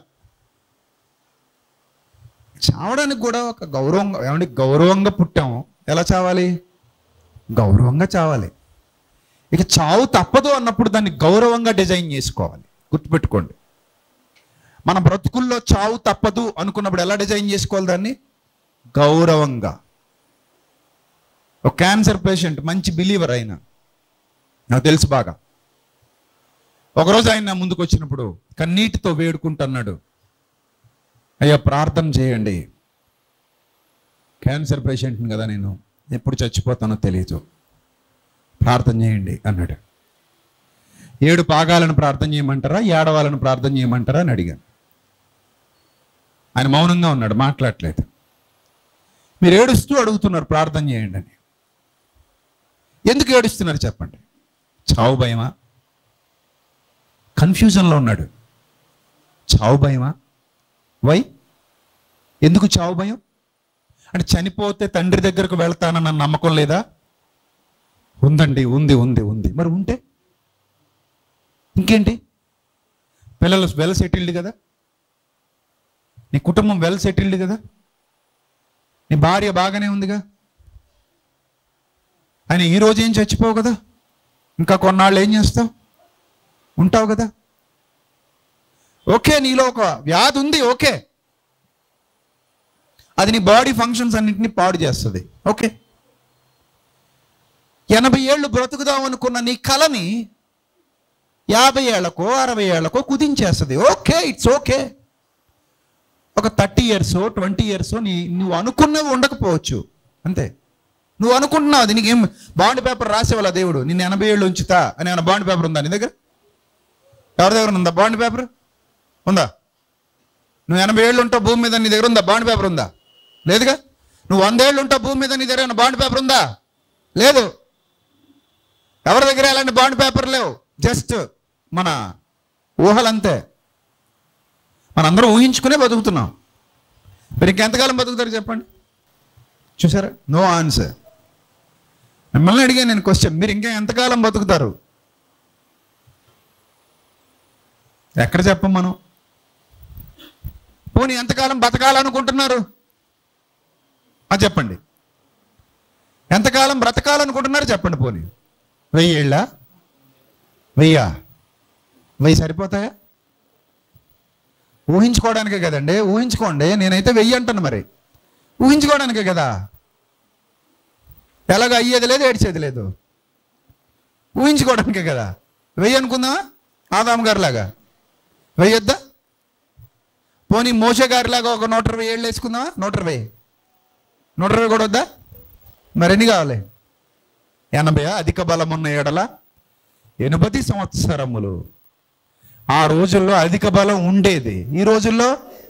చావడానికి కూడా ఒక గౌరవంగా ఏమంటే గౌరవంగా పుట్టాము ఎలా చావాలి గౌరవంగా చావాలి ఇక చావు తప్పదు అన్నప్పుడు దాన్ని గౌరవంగా డిజైన్ చేసుకోవాలి గుర్తుపెట్టుకోండి మన బ్రతుకుల్లో చావు తప్పదు అనుకున్నప్పుడు ఎలా డిజైన్ చేసుకోవాలి దాన్ని గౌరవంగా ఒక క్యాన్సర్ పేషెంట్ మంచి బిలీవర్ అయినా నాకు తెలుసు బాగా ఒకరోజు ఆయన నా ముందుకు వచ్చినప్పుడు కన్నీటితో వేడుకుంటున్నాడు అయ్యా ప్రార్థన చేయండి క్యాన్సర్ పేషెంట్ని కదా నేను ఎప్పుడు చచ్చిపోతానో తెలియదు ప్రార్థన చేయండి అన్నాడు ఏడు పాగాలను ప్రార్థన చేయమంటారా ఏడవాలను ప్రార్థన చేయమంటారా అని అడిగాను ఆయన మౌనంగా ఉన్నాడు మాట్లాడలేదు మీరు ఏడుస్తూ అడుగుతున్నారు ప్రార్థన చేయండి అని ఎందుకు ఏడుస్తున్నారు చెప్పండి చావు భయమా కన్ఫ్యూజన్లో ఉన్నాడు చావు భయమా వై ఎందుకు చావు భయం అంటే చనిపోతే తండ్రి దగ్గరకు వెళ్తానన్న నమ్మకం లేదా ఉందండి ఉంది ఉంది ఉంది మరి ఉంటే ఇంకేంటి పిల్లలు వెల్ సెటిల్డ్ కదా నీ కుటుంబం వెల్ సెటిల్డ్ కదా నీ భార్య బాగానే ఉందిగా ఆయన ఈ రోజు ఏం చచ్చిపోవు కదా ఇంకా కొన్నాళ్ళు ఏం చేస్తావు ఉంటావు కదా ఓకే నీలో ఒక వ్యాధి ఉంది ఓకే అది నీ బాడీ ఫంక్షన్స్ అన్నింటినీ పాడు చేస్తుంది ఓకే ఎనభై ఏళ్ళు బ్రతుకుదాం అనుకున్న నీ కళని యాభై ఏళ్లకో అరవై ఏళ్లకో కుదించేస్తుంది ఓకే ఇట్స్ ఓకే ఒక థర్టీ ఇయర్స్ ట్వంటీ ఇయర్స్ నీ నువ్వు అనుకున్నవి ఉండకపోవచ్చు అంతే నువ్వు అనుకుంటున్నావు అది నీకేం బాండ్ పేపర్ రాసేవాళ్ళ దేవుడు నిన్ను ఎనభై ఏళ్ళు ఉంచుతా అని ఏమైనా బాండ్ పేపర్ ఉందా నీ దగ్గర ఎవరి దగ్గర ఉందా బాండ్ పేపర్ ఉందా నువ్వు ఎనభై ఏళ్ళు ఉంటావు భూమి మీద నీ దగ్గర ఉందా బాండ్ పేపర్ ఉందా లేదుగా నువ్వు వందేళ్ళు ఉంటావు భూమి మీద నీ దగ్గర ఏమైనా బాండ్ పేపర్ ఉందా లేదు ఎవరి దగ్గర ఎలాంటి బాండ్ పేపర్ లేవు జస్ట్ మన ఊహలంతే మనందరం ఊహించుకునే బతుకుతున్నాం మీరు ఇంకెంతకాలం బతుకుతారు చెప్పండి చూసారా నో ఆన్సర్ మిమ్మల్ని అడిగాను నేను క్వశ్చన్ మీరు ఇంకా ఎంతకాలం బతుకుతారు ఎక్కడ చెప్పం మనం పోనీ ఎంతకాలం బతకాలనుకుంటున్నారు అది చెప్పండి ఎంతకాలం బ్రతకాలనుకుంటున్నారు చెప్పండి పోనీ వెయ్యి ఏళ్ళ వెయ్యా వెయ్యి సరిపోతాయా ఊహించుకోవడానికే కదండి ఊహించుకోండి నేనైతే వెయ్యి అంటాను మరి ఊహించుకోవడానికే కదా ఎలాగ అయ్యేది లేదు ఏడ్చేది లేదు ఊహించుకోవడానికే కదా వెయ్యి అనుకుందామా ఆదాం గారిలాగా వెయ్యొద్దా పోనీ మోసే గారిలాగా ఒక నూట ఇరవై ఏళ్ళు వేసుకుందామా నూట ఇరవై నూట ఇరవై కూడా వద్దా మరి ఎన్ని కావాలి ఎనభై అధిక బలం ఉన్న ఏడల ఎనభై సంవత్సరములు ఆ రోజుల్లో అధిక బలం ఉండేది ఈ రోజుల్లో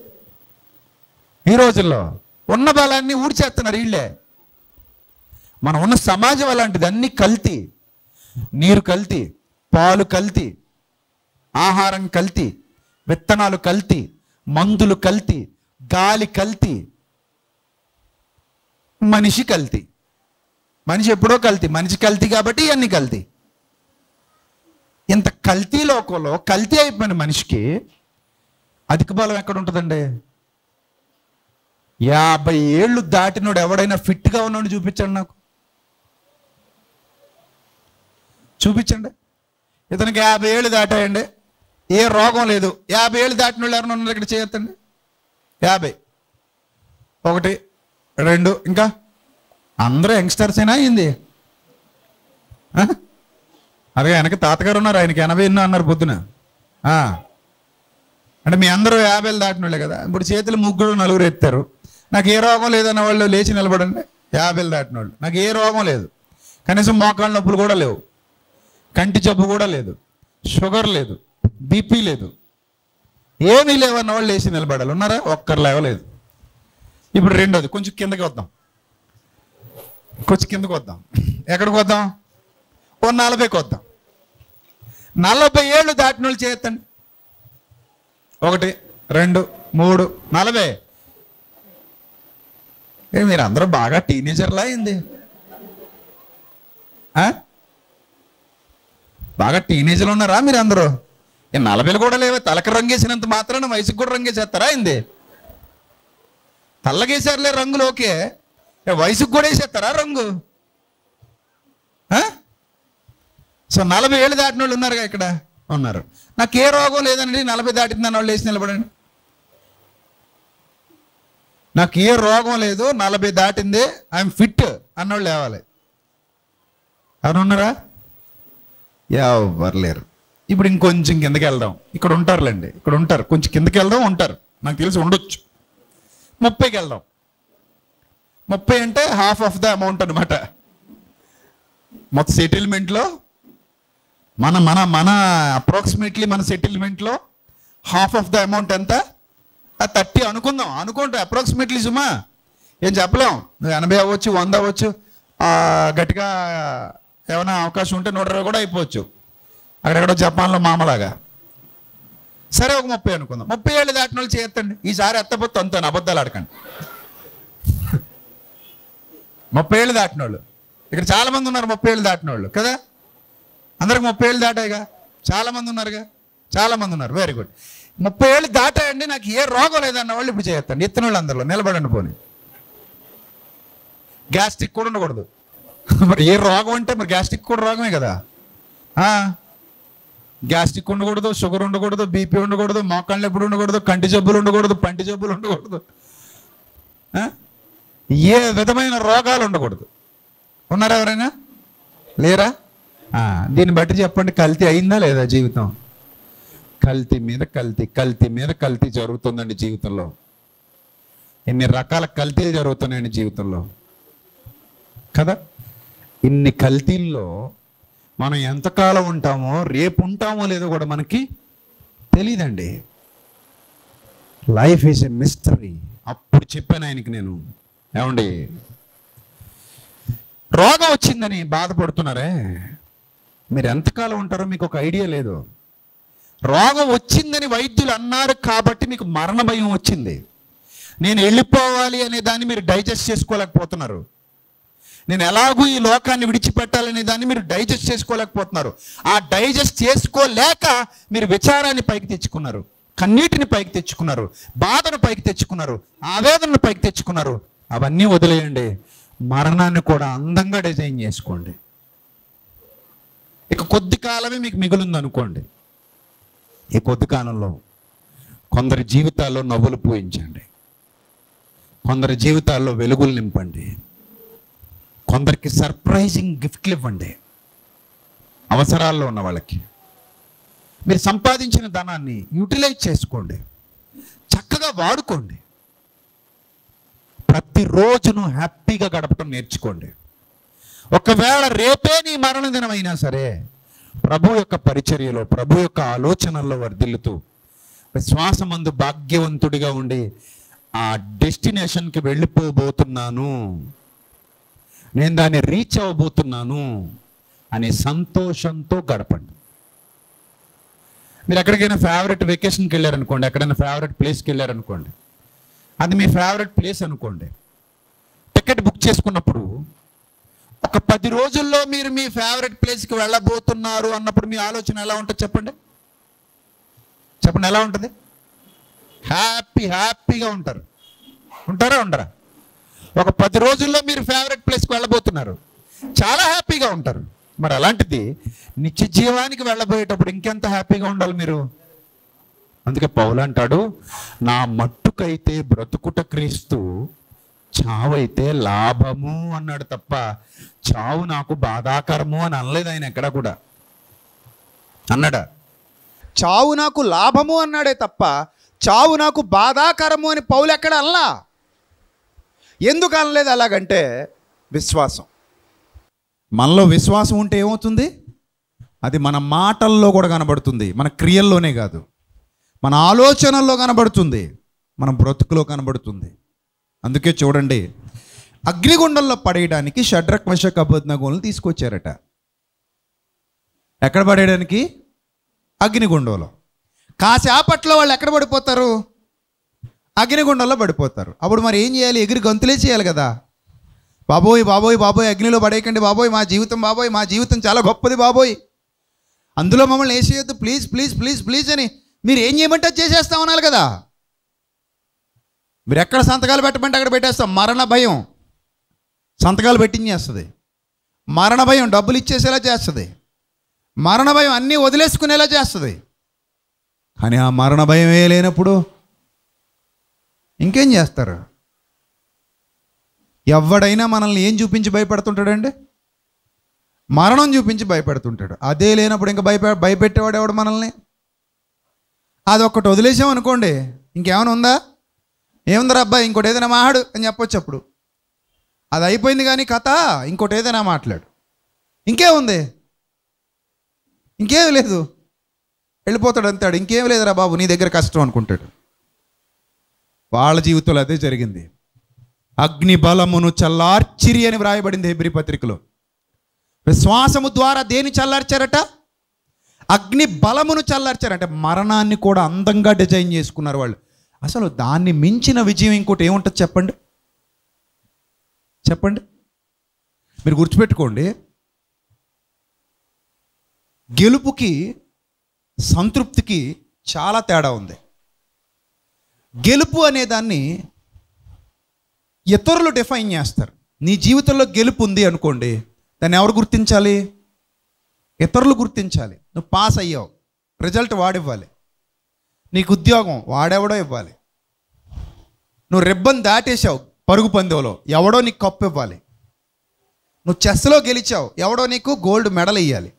ఈ రోజుల్లో ఉన్న బలాన్ని ఊడ్చేస్తున్నారు వీళ్ళే మనం ఉన్న సమాజం అలాంటిది అన్ని కల్తీ నీరు కల్తీ పాలు కల్తీ ఆహారం కల్తీ విత్తనాలు కల్తీ మందులు కల్తీ గాలి కల్తీ మనిషి కల్తీ మనిషి ఎప్పుడో కల్తీ మనిషి కల్తీ కాబట్టి ఇవన్నీ కల్తీ ఇంత కల్తీ లోకంలో కల్తీ అయిపోయిన మనిషికి అధిక బలం ఎక్కడ ఉంటుందండి యాభై ఏళ్ళు దాటినోడు ఎవడైనా ఫిట్గా ఉన్నాడు చూపించండి నాకు చూపించండి ఇతనికి యాభై ఏళ్ళు దాటాయండి ఏ రోగం లేదు యాభై ఏళ్ళు దాటిన వాళ్ళు ఎవరైనా ఉన్నారు ఇక్కడ చేయొద్దండి యాభై ఒకటి రెండు ఇంకా అందరూ యంగ్స్టర్సేనా అయింది అదే వెనక తాతగారు ఉన్నారు ఆయనకి ఎనభై ఎన్నో అన్నారు పొద్దున ఆ. అంటే మీ అందరూ యాభైలు దాటిన వాళ్ళే కదా ఇప్పుడు చేతులు ముగ్గురు నలుగురు ఎత్తారు నాకు ఏ రోగం లేదన్న వాళ్ళు లేచి నిలబడండి యాభైలు దాటిన వాళ్ళు నాకు ఏ రోగం లేదు కనీసం మోకాళ్ళ నొప్పులు కూడా లేవు కంటి జబ్బు కూడా లేదు షుగర్ లేదు బీపీ లేదు ఏమీ లేవన్న వాళ్ళు లేచి నిలబడాలి ఉన్నారా ఒక్కరు లేవలేదు ఇప్పుడు రెండోది కొంచెం కిందకి వద్దాం కొంచెం కిందకి వద్దాం ఎక్కడికి వద్దాం ఓ నలభైకి వద్దాం నలభై ఏళ్ళు దాటిన వాళ్ళు చేయొద్దండి ఒకటి రెండు మూడు నలభై ఏ మీరు అందరూ బాగా టీనేజర్లా అయింది ఆ? బాగా టీనేజ్లో ఉన్నారా మీరు అందరూ ఏ నలభైలు కూడా లేవే తలకి రంగేసినంత మాత్రాన వయసుకు కూడా రంగేసేస్తారా అయింది తల్లగేసారులే రంగులు ఓకే ఏ వయసుకు కూడా వేసేస్తారా రంగు ఆ? సో నలభై ఏళ్ళు దాటిన వాళ్ళు ఉన్నారుగా ఇక్కడ ఉన్నారు నాకు ఏ రోగం లేదండి నలభై దాటిందని వాళ్ళు లేచి నిలబడండి నాకు ఏ రోగం లేదు నలభై దాటిందే ఐఎమ్ ఫిట్ అన్నోళ్ళు లేవాలి ఎవరు ఉన్నారా ఎవరు లేరు ఇప్పుడు ఇంకొంచెం కిందకి వెళ్దాం ఇక్కడ ఉంటారులేండి ఇక్కడ ఉంటారు కొంచెం కిందకి వెళ్దాం ఉంటారు నాకు తెలిసి ఉండొచ్చు ముప్పైకి వెళ్దాం ముప్పై అంటే హాఫ్ ఆఫ్ ద అమౌంట్ అనమాట మొత్తం సెటిల్మెంట్లో మన మన మన అప్రాక్సిమేట్లీ మన సెటిల్మెంట్లో హాఫ్ ఆఫ్ ద అమౌంట్ ఎంత థర్టీ అనుకుందాం అనుకుంటే అప్రాక్సిమేట్లీ సుమా ఏం చెప్పలేం నువ్వు ఎనభై అవ్వచ్చు వంద అవ్వచ్చు ఆ, గట్టిగా ఏమైనా అవకాశం ఉంటే నూట ఇరవై కూడా అయిపోవచ్చు అక్కడెక్కడో జపాన్లో మామలాగా సరే ఒక ముప్పై అనుకుందాం ముప్పై ఏళ్ళు దాటిన వాళ్ళు చేయొద్దండి ఈసారి ఎత్తపోతే అంతే అబద్ధాలు ఆడకండి ముప్పై ఏళ్ళు దాటిన వాళ్ళు ఇక్కడ చాలా మంది ఉన్నారు ముప్పై ఏళ్ళు దాటిన వాళ్ళు కదా అందరికి ముప్పై ఏళ్ళు దాటాయిగా చాలా మంది ఉన్నారుగా చాలా మంది ఉన్నారు వెరీ గుడ్ ముప్పై ఏళ్ళు దాటాయండి నాకు ఏ రోగం లేదన్న వాళ్ళు ఇప్పుడు చేయొద్దండి ఎత్తిన వాళ్ళు అందరిలో నిలబడండి పోనీ గ్యాస్ట్రిక్ కూడా ఉండకూడదు మరి ఏ రోగం అంటే మరి గ్యాస్ట్రిక్ కూడా రోగమే కదా ఆ, గ్యాస్ట్రిక్ ఉండకూడదు షుగర్ ఉండకూడదు బీపీ ఉండకూడదు మోకాళ్ళు ఎప్పుడు ఉండకూడదు కంటి జబ్బులు ఉండకూడదు పంటి జబ్బులు ఉండకూడదు ఆ? ఏ విధమైన రోగాలు ఉండకూడదు ఉన్నారా ఎవరైనా లేరా ఆ, దీన్ని బట్టి చెప్పండి కల్తీ అయిందా లేదా జీవితం కల్తీ మీద కల్తీ కల్తీ మీద కల్తీ జరుగుతుందండి జీవితంలో ఎన్ని రకాల కల్తీలు జరుగుతున్నాయండి జీవితంలో కదా ఇన్ని కల్తీల్లో మనం ఎంతకాలం ఉంటామో రేపు ఉంటామో లేదో కూడా మనకి తెలియదండి లైఫ్ ఈజ్ ఎ మిస్టరీ అప్పుడు చెప్పాను ఆయనకి నేను ఏమండి రోగం వచ్చిందని బాధపడుతున్నారే మీరు ఎంతకాలం ఉంటారో మీకు ఒక ఐడియా లేదు రోగం వచ్చిందని వైద్యులు అన్నారు కాబట్టి మీకు మరణ భయం వచ్చింది నేను వెళ్ళిపోవాలి అనే దాన్ని మీరు డైజెస్ట్ చేసుకోలేకపోతున్నారు నేను ఎలాగూ ఈ లోకాన్ని విడిచిపెట్టాలనే దాన్ని మీరు డైజెస్ట్ చేసుకోలేకపోతున్నారు ఆ డైజెస్ట్ చేసుకోలేక మీరు విచారాన్ని పైకి తెచ్చుకున్నారు కన్నీటిని పైకి తెచ్చుకున్నారు బాధను పైకి తెచ్చుకున్నారు ఆవేదనను పైకి తెచ్చుకున్నారు అవన్నీ వదిలేయండి మరణాన్ని కూడా అందంగా డిజైన్ చేసుకోండి ఇక కొద్ది కాలమే మీకు మిగులుంది అనుకోండి ఈ కొద్ది కాలంలో కొందరి జీవితాల్లో నవ్వులు పూయించండి కొందరి జీవితాల్లో వెలుగులు నింపండి కొందరికి సర్ప్రైజింగ్ గిఫ్ట్లు ఇవ్వండి అవసరాల్లో ఉన్న వాళ్ళకి మీరు సంపాదించిన ధనాన్ని యూటిలైజ్ చేసుకోండి చక్కగా వాడుకోండి ప్రతిరోజును హ్యాపీగా గడపటం నేర్చుకోండి ఒకవేళ రేపే నీ మరణ దినం అయినా సరే ప్రభు యొక్క పరిచర్యలో ప్రభు యొక్క ఆలోచనల్లో వర్ధిల్లుతూ విశ్వాసమందు భాగ్యవంతుడిగా ఉండి ఆ డెస్టినేషన్కి వెళ్ళిపోబోతున్నాను నేను దాన్ని రీచ్ అవ్వబోతున్నాను అనే సంతోషంతో గడపండి మీరు ఎక్కడికైనా ఫేవరెట్ వెకేషన్కి వెళ్ళారనుకోండి ఎక్కడైనా ఫేవరెట్ ప్లేస్కి వెళ్ళారనుకోండి అది మీ ఫేవరెట్ ప్లేస్ అనుకోండి టికెట్ బుక్ చేసుకున్నప్పుడు ఒక పది రోజుల్లో మీరు మీ ఫేవరెట్ ప్లేస్కి వెళ్ళబోతున్నారు అన్నప్పుడు మీ ఆలోచన ఎలా ఉంటుంది చెప్పండి చెప్పండి ఎలా ఉంటుంది హ్యాపీ హ్యాపీగా ఉంటారు ఉంటారా ఉండరా ఒక పది రోజుల్లో మీరు ఫేవరెట్ ప్లేస్కి వెళ్ళబోతున్నారు చాలా హ్యాపీగా ఉంటారు మరి అలాంటిది నిత్య జీవానికి వెళ్ళబోయేటప్పుడు ఇంకెంత హ్యాపీగా ఉండాలి మీరు అందుకే పౌలు అంటాడు నా మట్టుకైతే బ్రతుకుట క్రీస్తు చావైతే లాభము అన్నాడు తప్ప చావు నాకు బాధాకరము అని అనలేదు ఆయన ఎక్కడ కూడా అన్నాడా చావు నాకు లాభము అన్నాడే తప్ప చావు నాకు బాధాకరము అని పౌలు ఎక్కడ అనలా ఎందుకు అనలేదు అలాగంటే విశ్వాసం మనలో విశ్వాసం ఉంటే ఏమవుతుంది అది మన మాటల్లో కూడా కనబడుతుంది మన క్రియల్లోనే కాదు మన ఆలోచనల్లో కనబడుతుంది మన బ్రతుకులో కనబడుతుంది అందుకే చూడండి అగ్నిగుండంలో పడేయడానికి షడ్రక్ వశక్ అబద్నగోలను తీసుకొచ్చారట ఎక్కడ పడేయడానికి అగ్నిగుండంలో కాసేపట్లో వాళ్ళు ఎక్కడ పడిపోతారు అగ్నిగుండంలో పడిపోతారు అప్పుడు మరి ఏం చేయాలి ఎగిరి గంతులే చేయాలి కదా బాబోయ్ బాబోయ్ బాబోయ్ అగ్నిలో పడేయకండి బాబోయ్ మా జీవితం బాబోయ్ మా జీవితం చాలా గొప్పది బాబోయ్ అందులో మమ్మల్ని వేసేయొద్దు ప్లీజ్ ప్లీజ్ ప్లీజ్ ప్లీజ్ అని మీరు ఏం చేయమంటే అది చేసేస్తాం అనాలి కదా మీరు ఎక్కడ సంతకాలు పెట్టమంటే అక్కడ పెట్టేస్తాం మరణ భయం సంతకాలు పెట్టించేస్తుంది మరణ భయం డబ్బులు ఇచ్చేసేలా చేస్తుంది మరణ భయం అన్నీ వదిలేసుకునేలా చేస్తుంది కానీ ఆ మరణ భయమే లేనప్పుడు ఇంకేం చేస్తారు ఎవడైనా మనల్ని ఏం చూపించి భయపడుతుంటాడండి మరణం చూపించి భయపెడుతుంటాడు అదే లేనప్పుడు ఇంకా భయపె భయపెట్టేవాడు ఎవడు మనల్ని అదొక్కటి వదిలేసాం అనుకోండి ఇంకేమైనా ఉందా ఏముందిరా అబ్బాయి ఇంకోటి ఏదైనా మాట్లాడు అని చెప్పొచ్చు అప్పుడు అది అయిపోయింది కానీ కథ ఇంకోటి ఏదైనా మాట్లాడు ఇంకేముంది ఇంకేం లేదు వెళ్ళిపోతాడు అంతాడు ఇంకేం లేదురా బాబు నీ దగ్గర కష్టం అనుకుంటాడు వాళ్ళ జీవితంలో అదే జరిగింది అగ్ని బలమును చల్లార్చిరి అని వ్రాయబడింది హెబ్రి పత్రికలో విశ్వాసము ద్వారా దేని చల్లార్చారట అగ్ని బలమును చల్లార్చారంటే మరణాన్ని కూడా అందంగా డిజైన్ చేసుకున్నారు వాళ్ళు అసలు దాన్ని మించిన విజయం ఇంకోటి ఏముంటుంది చెప్పండి చెప్పండి మీరు గుర్తుపెట్టుకోండి గెలుపుకి సంతృప్తికి చాలా తేడా ఉంది గెలుపు అనే దాన్ని ఇతరులు డిఫైన్ చేస్తారు నీ జీవితంలో గెలుపు ఉంది అనుకోండి దాన్ని ఎవరు గుర్తించాలి ఇతరులు గుర్తించాలి నువ్వు పాస్ అయ్యావు రిజల్ట్ వాడివ్వాలి నీకు ఉద్యోగం వాడెవడో ఇవ్వాలి నువ్వు రిబ్బన్ దాటేశావు పరుగు పందెంలో ఎవడో నీకు కప్పు ఇవ్వాలి నువ్వు చెస్లో గెలిచావు ఎవడో నీకు గోల్డ్ మెడల్ ఇవ్వాలి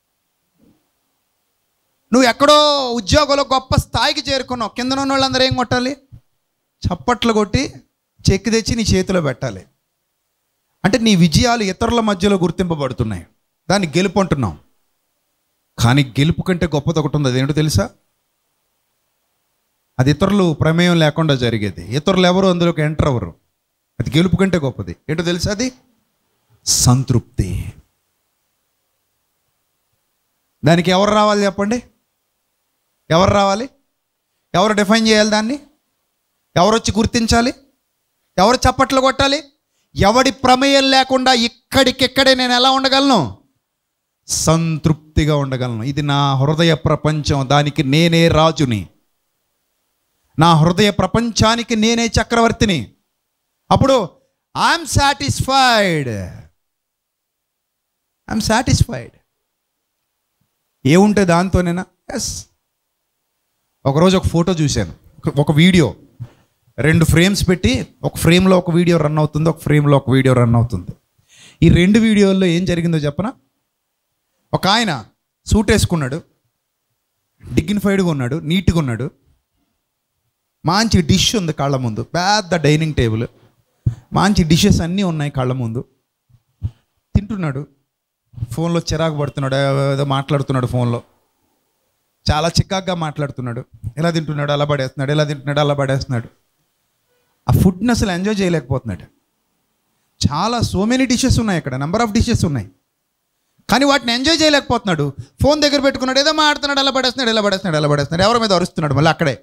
నువ్వు ఎక్కడో ఉద్యోగంలో గొప్ప స్థాయికి చేరుకున్నావు కింద ఉన్న వాళ్ళందరూ ఏం కొట్టాలి చప్పట్లు కొట్టి చెక్కి తెచ్చి నీ చేతిలో పెట్టాలి అంటే నీ విజయాలు ఇతరుల మధ్యలో గుర్తింపబడుతున్నాయి దాన్ని గెలుపు అంటున్నాం కానీ గెలుపు కంటే గొప్పది ఒకటి ఉంది అదేంటో తెలుసా అది ఇతరులు ప్రమేయం లేకుండా జరిగేది ఇతరులు ఎవరు అందులోకి ఎంటర్ అవ్వరు అది గెలుపు కంటే గొప్పది ఏంటో తెలుసా అది సంతృప్తి దానికి ఎవరు రావాలి చెప్పండి ఎవరు రావాలి ఎవరు డిఫైన్ చేయాలి దాన్ని ఎవరు వచ్చి గుర్తించాలి ఎవరు చప్పట్లు కొట్టాలి ఎవడి ప్రమేయం లేకుండా ఇక్కడికిక్కడే నేను ఎలా ఉండగలను సంతృప్తిగా ఉండగలను ఇది నా హృదయ ప్రపంచం దానికి నేనే రాజుని నా హృదయ ప్రపంచానికి నేనే చక్రవర్తిని అప్పుడు ఐఎమ్ సాటిస్ఫైడ్ ఐఎమ్ సాటిస్ఫైడ్ ఏముంటే దాంతోనేనా ఎస్ ఒకరోజు ఒక ఫోటో చూశాను ఒక- ఒక వీడియో రెండు ఫ్రేమ్స్ పెట్టి ఒక ఫ్రేమ్లో ఒక వీడియో రన్ అవుతుంది ఒక ఫ్రేమ్లో ఒక వీడియో రన్ అవుతుంది ఈ రెండు వీడియోల్లో ఏం జరిగిందో చెప్పనా ఒక ఆయన సూట్ వేసుకున్నాడు డిగ్నిఫైడ్గా ఉన్నాడు నీట్గా ఉన్నాడు మంచి డిష్ ఉంది కళ్ళ ముందు పెద్ద డైనింగ్ టేబుల్ మంచి డిషెస్ అన్నీ ఉన్నాయి కళ్ళ ముందు తింటున్నాడు ఫోన్లో చిరాకు పడుతున్నాడు ఏదో మాట్లాడుతున్నాడు ఫోన్లో చాలా చికాగ్గా మాట్లాడుతున్నాడు ఎలా తింటున్నాడు అలా పడేస్తున్నాడు ఎలా తింటున్నాడు అలా పడేస్తున్నాడు ఆ ఫుడ్ని అసలు ఎంజాయ్ చేయలేకపోతున్నాడు చాలా సో మెనీ డిషెస్ ఉన్నాయి ఇక్కడ నెంబర్ ఆఫ్ డిషెస్ ఉన్నాయి కానీ వాటిని ఎంజాయ్ చేయలేకపోతున్నాడు ఫోన్ దగ్గర పెట్టుకున్నాడు ఏదో మాడుతున్నాడు ఎలా పడేస్తున్నాడు ఎలా పడేస్తున్నాడు ఎలా పడేస్తున్నాడు ఎవరి మీద అరుస్తున్నాడు మళ్ళీ అక్కడే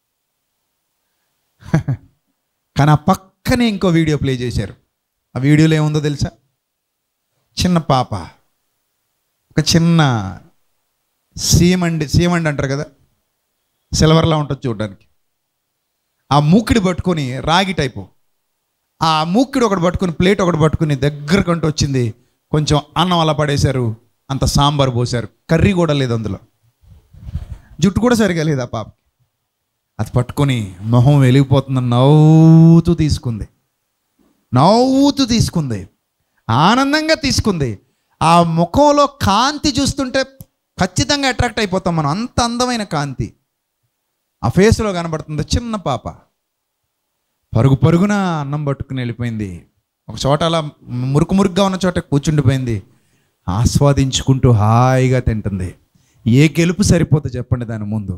కానీ ఆ పక్కనే ఇంకో వీడియో ప్లే చేశారు ఆ వీడియోలో ఏముందో తెలుసా చిన్న పాప ఒక చిన్న సీమండి సీమండి అంటారు కదా సిల్వర్లా ఉంటుంది చూడడానికి ఆ మూకిడి పట్టుకొని రాగి టైపు ఆ మూకిడి ఒకటి పట్టుకొని ప్లేట్ ఒకటి పట్టుకుని దగ్గరకంటూ వచ్చింది కొంచెం అన్నం అలా పడేశారు అంత సాంబార్ పోశారు కర్రీ కూడా లేదు అందులో జుట్టు కూడా సరిగా లేదు ఆ పాప అది పట్టుకొని మొహం వెలిగిపోతుందని నవ్వుతూ తీసుకుంది నవ్వుతూ తీసుకుంది ఆనందంగా తీసుకుంది ఆ ముఖంలో కాంతి చూస్తుంటే ఖచ్చితంగా అట్రాక్ట్ అయిపోతాం మనం అంత అందమైన కాంతి ఆ ఫేస్లో కనబడుతుంది చిన్న పాప పరుగు పరుగున అన్నం పట్టుకుని వెళ్ళిపోయింది ఒక చోట అలా మురుకు మురుగ్గా ఉన్న చోట కూర్చుండిపోయింది ఆస్వాదించుకుంటూ హాయిగా తింటుంది ఏ గెలుపు సరిపోతుంది చెప్పండి దాని ముందు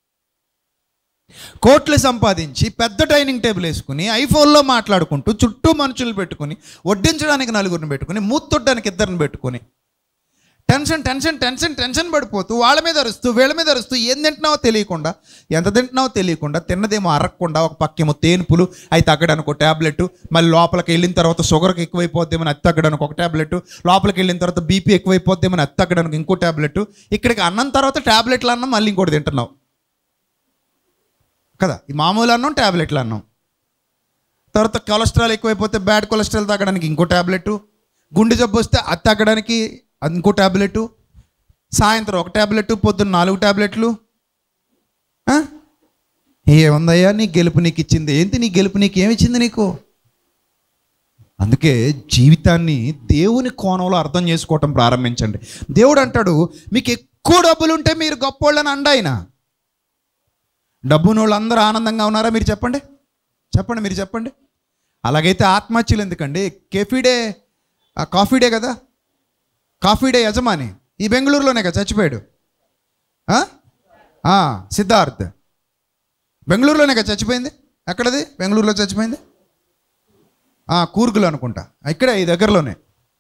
కోట్లు సంపాదించి పెద్ద డైనింగ్ టేబుల్ వేసుకుని ఐఫోన్లో మాట్లాడుకుంటూ చుట్టూ మనుషులు పెట్టుకుని వడ్డించడానికి నలుగురిని పెట్టుకుని మూత్తొడ్డానికి ఇద్దరిని పెట్టుకుని టెన్షన్ టెన్షన్ టెన్షన్ టెన్షన్ పడిపోతూ వాళ్ళ మీద అరుస్తూ వీళ్ళ మీద అరుస్తూ ఏం తింటున్నావో తెలియకుండా ఎంత తింటున్నావో తెలియకుండా తిన్నదేమో అరగకుండా ఒక పక్కేమో తేనుపులు అవి తగ్గడానికి ఒక ట్యాబ్లెట్ మళ్ళీ లోపలికి వెళ్ళిన తర్వాత షుగర్కి ఎక్కువైపోద్దేమని అది తగ్గడానికి ఒక ట్యాబ్లెట్ లోపలికి వెళ్ళిన తర్వాత బీపీ ఎక్కువైపోద్దేమని అది తగ్గడానికి ఇంకో ట్యాబ్లెట్ ఇక్కడికి అన్నం తర్వాత ట్యాబ్లెట్లు అన్నం మళ్ళీ ఇంకోటి తింటున్నావు కదా ఈ మామూలు అన్నం ట్యాబ్లెట్లు అన్నం తర్వాత కొలెస్ట్రాల్ ఎక్కువైపోతే బ్యాడ్ కొలెస్ట్రాల్ తగ్గడానికి ఇంకో ట్యాబ్లెట్ గుండె జబ్బు వస్తే అది తగ్గడానికి ఇంకో ట్యాబ్లెట్ సాయంత్రం ఒక ట్యాబ్లెట్ పొద్దున్న నాలుగు ట్యాబ్లెట్లు ఆ? ఏముందయ్యా నీ గెలుపు నీకు ఇచ్చింది ఏంటి నీ గెలుపు నీకు ఏమిచ్చింది నీకు అందుకే జీవితాన్ని దేవుని కోణంలో అర్థం చేసుకోవటం ప్రారంభించండి దేవుడు అంటాడు మీకు ఎక్కువ డబ్బులు ఉంటే మీరు గొప్పోళ్ళని అండాయన డబ్బున వాళ్ళు అందరూ ఆనందంగా ఉన్నారా మీరు చెప్పండి చెప్పండి మీరు చెప్పండి అలాగైతే ఆత్మహత్యలు ఎందుకండి కెఫీ డే ఆ కాఫీ డే కదా కాఫీ డే యజమాని ఈ బెంగళూరులోనే కదా చచ్చిపోయాడు ఆ? ఆ, సిద్ధార్థ్ బెంగళూరులోనే కదా చచ్చిపోయింది ఎక్కడది బెంగళూరులో చచ్చిపోయింది ఆ, కూర్గులు అనుకుంటా ఇక్కడే ఈ దగ్గరలోనే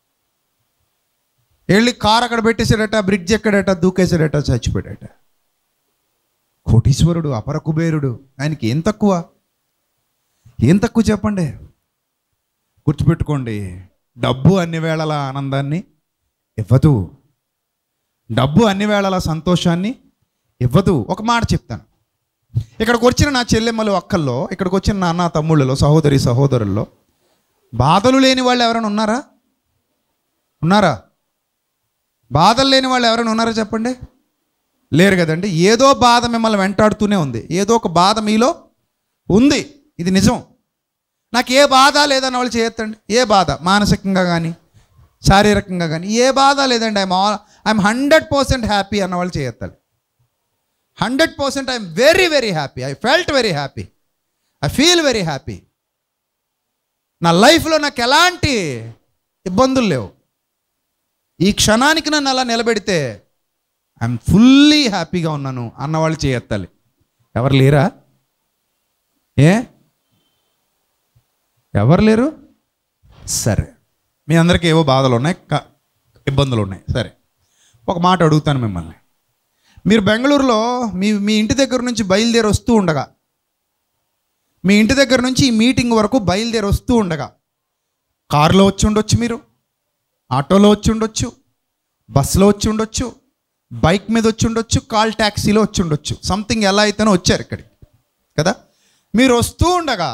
వెళ్ళి కార్ అక్కడ పెట్టేసాడట బ్రిడ్జ్ ఎక్కడట దూకేసాడట చచ్చిపోయాడట కోటీశ్వరుడు అపర కుబేరుడు ఆయనకి ఏం తక్కువ ఏం తక్కువ చెప్పండి గుర్తుపెట్టుకోండి డబ్బు అన్ని వేళల ఆనందాన్ని ఇవ్వదు డబ్బు అన్ని వేళల సంతోషాన్ని ఇవ్వదు ఒక మాట చెప్తాను ఇక్కడికి వచ్చిన నా చెల్లెమ్మలు అక్కల్లో ఇక్కడికి వచ్చిన నా అన్న తమ్ముళ్ళలో సహోదరి సహోదరుల్లో బాధలు లేని వాళ్ళు ఎవరైనా ఉన్నారా ఉన్నారా బాధలు లేని వాళ్ళు ఎవరైనా ఉన్నారా చెప్పండి లేరు కదండి ఏదో బాధ మిమ్మల్ని వెంటాడుతూనే ఉంది ఏదో ఒక బాధ మీలో ఉంది ఇది నిజం నాకు ఏ బాధ లేదన్న వాళ్ళు చేయొద్దండి ఏ బాధ మానసికంగా కానీ శారీరకంగా కానీ ఏ బాధ లేదండి I'm all I'm hundred percent happy అన్న వాళ్ళు చేయొత్తాలి hundred percent I'm very very happy I felt very happy I feel very happy నా లైఫ్లో నాకు ఎలాంటి ఇబ్బందులు లేవు ఈ క్షణానికి నన్ను అలా నిలబెడితే ఐఎమ్ ఫుల్లీ హ్యాపీగా ఉన్నాను అన్నవాళ్ళు చేయెత్తాలి ఎవరు లేరా ఏ ఎవరు లేరు సరే మీ అందరికీ ఏవో బాధలు ఉన్నాయి క- ఇబ్బందులు ఉన్నాయి సరే ఒక మాట అడుగుతాను మిమ్మల్ని మీరు బెంగళూరులో మీ మీ ఇంటి దగ్గర నుంచి బయలుదేరి వస్తూ ఉండగా మీ ఇంటి దగ్గర నుంచి ఈ మీటింగ్ వరకు బయలుదేరి వస్తూ ఉండగా కారులో వచ్చి ఉండొచ్చు మీరు ఆటోలో వచ్చి ఉండొచ్చు బస్సులో వచ్చి ఉండొచ్చు బైక్ మీద వచ్చి ఉండొచ్చు కాల్ ట్యాక్సీలో వచ్చి ఉండొచ్చు సంథింగ్ ఎలా అయితేనో వచ్చారు ఇక్కడికి కదా మీరు వస్తూ ఉండగా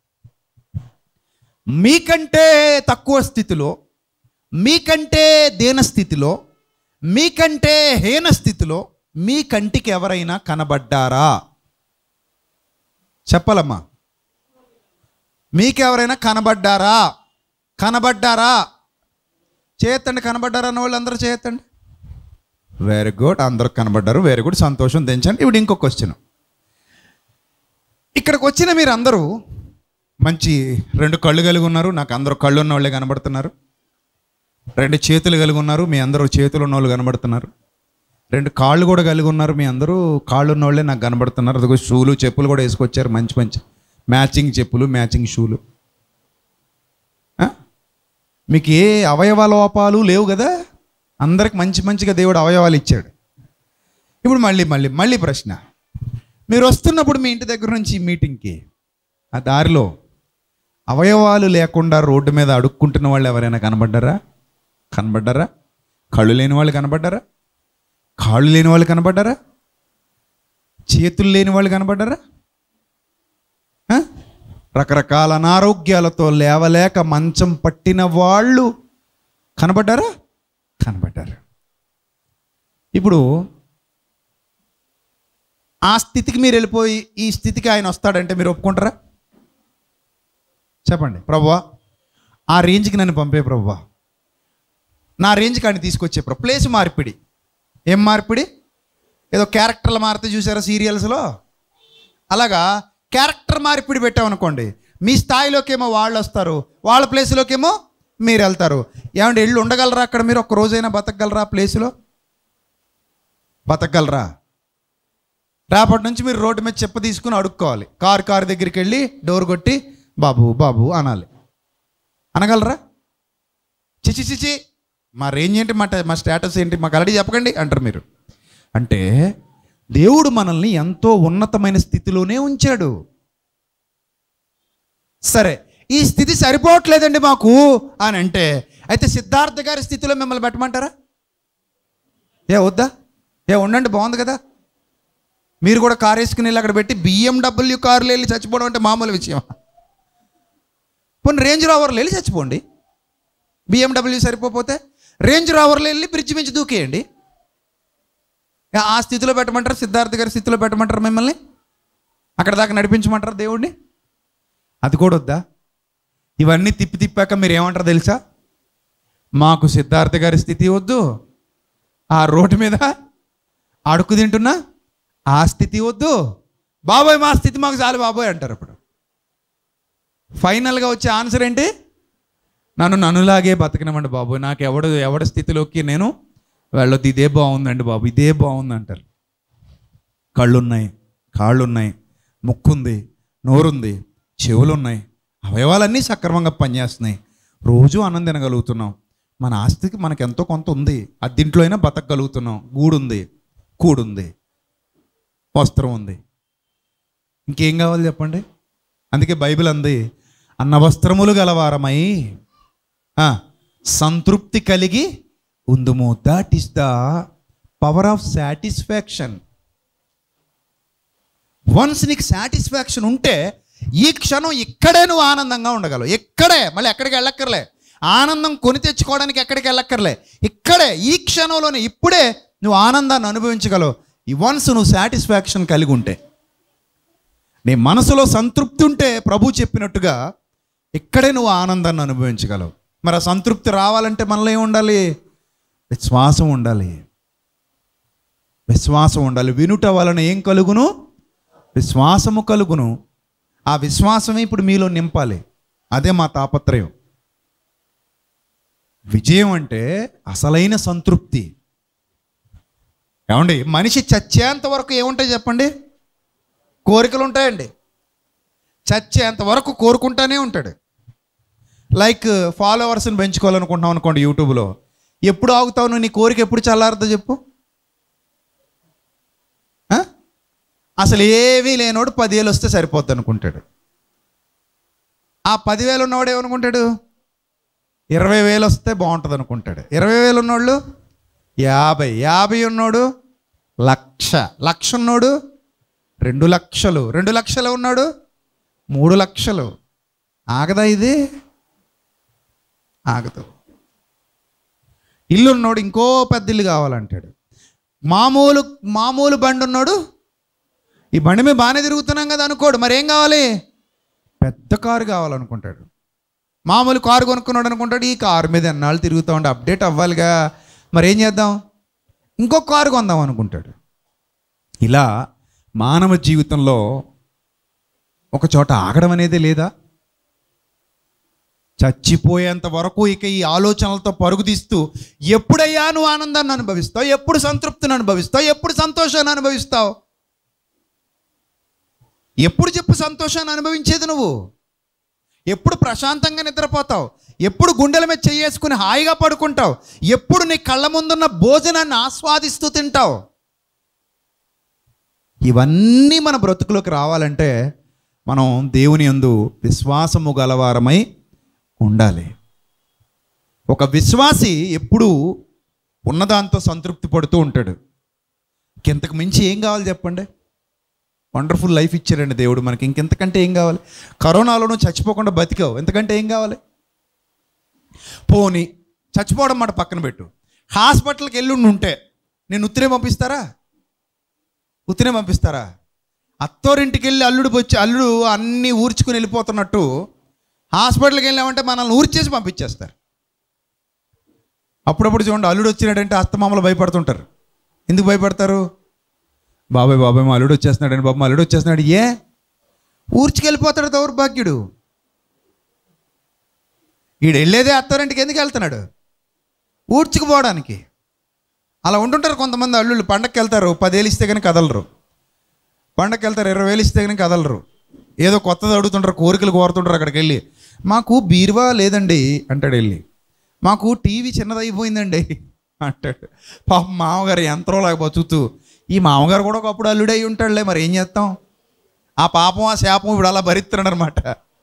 మీకంటే తక్కువ స్థితిలో మీకంటే దీన స్థితిలో మీకంటే హీన స్థితిలో మీ కంటికి ఎవరైనా కనబడ్డారా చెప్పాలమ్మా మీకెవరైనా కనబడ్డారా కనబడ్డారా చేయొత్తండి కనబడ్డారా అన్న వాళ్ళు అందరూ చేయొత్తండి వెరీ గుడ్ అందరూ కనబడ్డారు వెరీ గుడ్ సంతోషం దించండి ఇప్పుడు ఇంకో క్వశ్చన్ ఇక్కడికి వచ్చిన మీరు అందరూ మంచి రెండు కళ్ళు కలిగి ఉన్నారు నాకు అందరూ కళ్ళు ఉన్న వాళ్ళే కనబడుతున్నారు రెండు చేతులు కలిగి ఉన్నారు మీ అందరూ చేతులు ఉన్న వాళ్ళు కనబడుతున్నారు రెండు కాళ్ళు కూడా కలిగి ఉన్నారు మీ అందరూ కాళ్ళు ఉన్న వాళ్ళే నాకు కనబడుతున్నారు అదిగో షూలు చెప్పులు కూడా వేసుకొచ్చారు మంచి మంచి మ్యాచింగ్ చెప్పులు మ్యాచింగ్ షూలు ఆ? మీకు ఏ అవయవ లోపాలు లేవు కదా అందరికి మంచి మంచిగా దేవుడు అవయవాలు ఇచ్చాడు ఇప్పుడు మళ్ళీ మళ్ళీ మళ్ళీ ప్రశ్న మీరు వస్తున్నప్పుడు మీ ఇంటి దగ్గర నుంచి ఈ మీటింగ్కి ఆ దారిలో అవయవాలు లేకుండా రోడ్డు మీద అడుక్కుంటున్న వాళ్ళు ఎవరైనా కనబడ్డారా కనబడ్డారా కళ్ళు లేని వాళ్ళు కనబడ్డారా కాళ్ళు లేని వాళ్ళు కనబడ్డారా చేతులు లేని వాళ్ళు కనబడ్డారా ఆ? రకరకాల అనారోగ్యాలతో లేవలేక మంచం పట్టిన వాళ్ళు కనబడ్డారా కనబడ్డారు ఇప్పుడు ఆ స్థితికి మీరు వెళ్ళిపోయి ఈ స్థితికి ఆయన వస్తాడంటే మీరు ఒప్పుకుంటారా చెప్పండి ప్రభువా ఆ రేంజ్కి నన్ను పంపే ప్రభువా నా రేంజ్కి ఆయన తీసుకొచ్చే ప్రభు ప్లేస్ మార్పిడి ఏం మార్పిడి ఏదో క్యారెక్టర్లు మారితే చూసారా సీరియల్స్లో అలాగా క్యారెక్టర్ మార్పిడి పెట్టామనుకోండి మీ స్థాయిలోకేమో వాళ్ళు వస్తారు వాళ్ళ ప్లేస్లోకేమో మీరు వెళ్తారు ఏమంటే ఇల్లు ఉండగలరా అక్కడ మీరు ఒక్క రోజైనా బతకగలరా ఆ ప్లేస్లో బతకగలరా రేపటి నుంచి మీరు రోడ్డు మీద చెప్ప తీసుకుని అడుక్కోవాలి కారు కారు దగ్గరికి వెళ్ళి డోర్ కొట్టి బాబు బాబు అనాలి అనగలరా చిచి చిచి మా రేంజ్ ఏంటి మా ట- మా స్టేటస్ ఏంటి మాకు ఆల్రెడీ చెప్పకండి అంటారు మీరు అంటే దేవుడు మనల్ని ఎంతో ఉన్నతమైన స్థితిలోనే ఉంచాడు సరే ఈ స్థితి సరిపోవట్లేదండి మాకు అని అంటే అయితే సిద్ధార్థ గారి స్థితిలో మిమ్మల్ని పెట్టమంటారా ఏ వద్దా ఏ ఉండండి బాగుంది కదా మీరు కూడా కార్ వేసుకుని వెళ్ళి అక్కడ పెట్టి బిఎండబ్ల్యూ కార్లు వెళ్ళి చచ్చిపోవడం అంటే మామూలు విషయం పోనీ రేంజ్ రోవర్లు వెళ్ళి చచ్చిపోండి బిఎండబ్ల్యూ సరిపోతే రేంజ్ రోవర్లు వెళ్ళి బ్రిడ్జ్ మించి దూకేయండి ఏ, ఆ స్థితిలో పెట్టమంటారు సిద్ధార్థ గారి స్థితిలో పెట్టమంటారు మిమ్మల్ని అక్కడ దాకా నడిపించమంటారు దేవుడిని అది కూడా వద్దా ఇవన్నీ తిప్పి తిప్పాక మీరు ఏమంటారు తెలుసా మాకు సిద్ధార్థ గారి స్థితి వద్దు ఆ రోడ్డు మీద అడుక్కు తింటున్నా ఆ స్థితి వద్దు బాబోయ్ మా స్థితి మాకు చాలు బాబోయ్ అంటారు అప్పుడు ఫైనల్గా వచ్చే ఆన్సర్ ఏంటి నన్ను నన్నులాగే బతకనమండి బాబు నాకు ఎవడు ఎవడ స్థితిలోకి నేను వెళ్ళొద్దు ఇదే బాగుందండి బాబు ఇదే బాగుంది అంటారు కళ్ళున్నాయి కాళ్ళున్నాయి ముక్కుంది నోరుంది చెవులున్నాయి అవయవాలన్నీ సక్రమంగా పనిచేస్తున్నాయి రోజు ఆనందం తినగలుగుతున్నాం మన ఆస్తికి మనకు ఎంతో కొంత ఉంది అద్దింట్లో అయినా బతకగలుగుతున్నాం గూడుంది కూడుంది వస్త్రం ఉంది ఇంకేం కావాలి చెప్పండి అందుకే బైబిల్ అంది అన్న వస్త్రములు గలవారమై ఆ, సంతృప్తి కలిగి ఉందుము that is the power of satisfaction once నీకు సాటిస్ఫాక్షన్ ఉంటే ఈ క్షణం ఇక్కడే నువ్వు ఆనందంగా ఉండగలవు ఇక్కడే మళ్ళీ ఎక్కడికి వెళ్ళక్కర్లే ఆనందం కొని తెచ్చుకోవడానికి ఎక్కడికి వెళ్ళక్కర్లే ఇక్కడే ఈ క్షణంలోనే ఇప్పుడే నువ్వు ఆనందాన్ని అనుభవించగలవు ఈ వన్స్ నువ్వు సాటిస్ఫాక్షన్ కలిగి ఉంటే నీ మనసులో సంతృప్తి ఉంటే ప్రభు చెప్పినట్టుగా ఇక్కడే నువ్వు ఆనందాన్ని అనుభవించగలవు మరి ఆ సంతృప్తి రావాలంటే మనలో ఏం ఉండాలి విశ్వాసం ఉండాలి విశ్వాసం ఉండాలి వినుట వలన ఏం కలుగును విశ్వాసము కలుగును ఆ విశ్వాసమే ఇప్పుడు మీలో నింపాలి అదే మా తాపత్రయం విజయం అంటే అసలైన సంతృప్తి ఏమండి మనిషి చచ్చేంత వరకు ఏముంటాయి చెప్పండి కోరికలు ఉంటాయండి చచ్చేంత వరకు కోరుకుంటానే ఉంటాడు లైక్ ఫాలోవర్స్ని పెంచుకోవాలనుకుంటున్నాం అనుకోండి యూట్యూబ్లో ఎప్పుడు ఆగుతావు నువ్వు నీ కోరిక ఎప్పుడు చల్లారుతో చెప్పు ఆ? అసలు ఏమీ లేనోడు పదివేలు వస్తే సరిపోద్ది అనుకుంటాడు ఆ పదివేలు ఉన్నవాడు ఏమనుకుంటాడు ఇరవై వేలు వస్తే బాగుంటుంది అనుకుంటాడు ఇరవై వేలు ఉన్నోళ్ళు యాభై యాభై ఉన్నోడు లక్ష లక్ష ఉన్నోడు రెండు లక్షలు రెండు లక్షలు ఉన్నాడు మూడు లక్షలు ఆగదా ఇది ఆగదు ఇల్లు ఉన్నోడు ఇంకో పెద్ద ఇల్లు కావాలంటాడు మామూలు మామూలు బండి ఉన్నాడు ఈ బండి మీద బాగానే తిరుగుతున్నాం కదా అనుకోడు మరి ఏం కావాలి పెద్ద కారు కావాలనుకుంటాడు మామూలు కారు కొనుక్కున్నాడు అనుకుంటాడు ఈ కారు మీద ఎన్నాళ్ళు తిరుగుతూ ఉంటే అప్డేట్ అవ్వాలిగా మరి ఏం చేద్దాం ఇంకొక కారు కొందాం అనుకుంటాడు ఇలా మానవ జీవితంలో ఒక చోట ఆగడం అనేది లేదా చచ్చిపోయేంత వరకు ఇక ఈ ఆలోచనలతో పరుగు తీస్తూ ఎప్పుడయ్యా నువ్వు ఆనందాన్ని అనుభవిస్తావు ఎప్పుడు సంతృప్తిని అనుభవిస్తావు ఎప్పుడు సంతోషాన్ని అనుభవిస్తావు ఎప్పుడు చెప్పు సంతోషాన్ని అనుభవించేది నువ్వు ఎప్పుడు ప్రశాంతంగా నిద్రపోతావు ఎప్పుడు గుండెల మీద చేసుకుని హాయిగా పడుకుంటావు ఎప్పుడు నీ కళ్ళ ముందున్న భోజనాన్ని ఆస్వాదిస్తూ తింటావు ఇవన్నీ మన బ్రతుకులోకి రావాలంటే మనం దేవుని యందు విశ్వాసము గలవారమై ఉండాలి ఒక విశ్వాసి ఎప్పుడూ ఉన్నదాంతో సంతృప్తి పడుతూ ఉంటాడు ఇంతకు మించి ఏం కావాలి చెప్పండి వండర్ఫుల్ లైఫ్ ఇచ్చారండి దేవుడు మనకి ఇంకెంతకంటే ఏం కావాలి కరోనాలోనూ చచ్చిపోకుండా బతికావు ఎంతకంటే ఏం కావాలి పోని చచ్చిపోవడం మాట పక్కన పెట్టు హాస్పిటల్కి వెళ్ళి ఉంటే నేను ఉత్తినే పంపిస్తారా ఉత్తినే పంపిస్తారా అత్తోరింటికి వెళ్ళి అల్లుడు వచ్చి అల్లుడు అన్నీ ఊర్చుకుని వెళ్ళిపోతున్నట్టు హాస్పిటల్కి వెళ్ళామంటే మనల్ని ఊర్చేసి పంపించేస్తారు అప్పుడప్పుడు చూడండి అల్లుడు వచ్చినాడంటే అత్తమామలు భయపడుతుంటారు ఎందుకు భయపడతారు బాబాయ్ బాబాయ్ మా అల్లుడు వచ్చేస్తున్నాడు బాబు మా అల్లుడు వచ్చేస్తున్నాడు ఏ ఊర్చుకెళ్ళిపోతాడు దౌర్భాగ్యుడు ఈడు వెళ్ళేదే అత్తారింటికి ఎందుకు వెళ్తున్నాడు ఊడ్చుకుపోవడానికి అలా ఉంటుంటారు కొంతమంది అల్లుళ్ళు పండక్కి వెళ్తారు పదేళ్ళు ఇస్తే కానీ కదలరు పండక్కి వెళ్తారు ఇరవై వేలు ఇస్తే కానీ కదలరు ఏదో కొత్తది అడుగుతుంటారు కోరికలు కోరుతుంటారు అక్కడికి వెళ్ళి మాకు బీరువా లేదండి అంటాడు వెళ్ళి మాకు టీవీ చిన్నదైపోయిందండి అంటాడు పాప మామగారు యంత్రంలాగా బతుకుతూ ఈ మామగారు కూడా ఒకప్పుడు అల్లుడై ఉంటాడులే మరి ఏం చేస్తాం ఆ పాపం ఆ శాపం ఇప్పుడు అలా భరిస్తున్నాడు అనమాట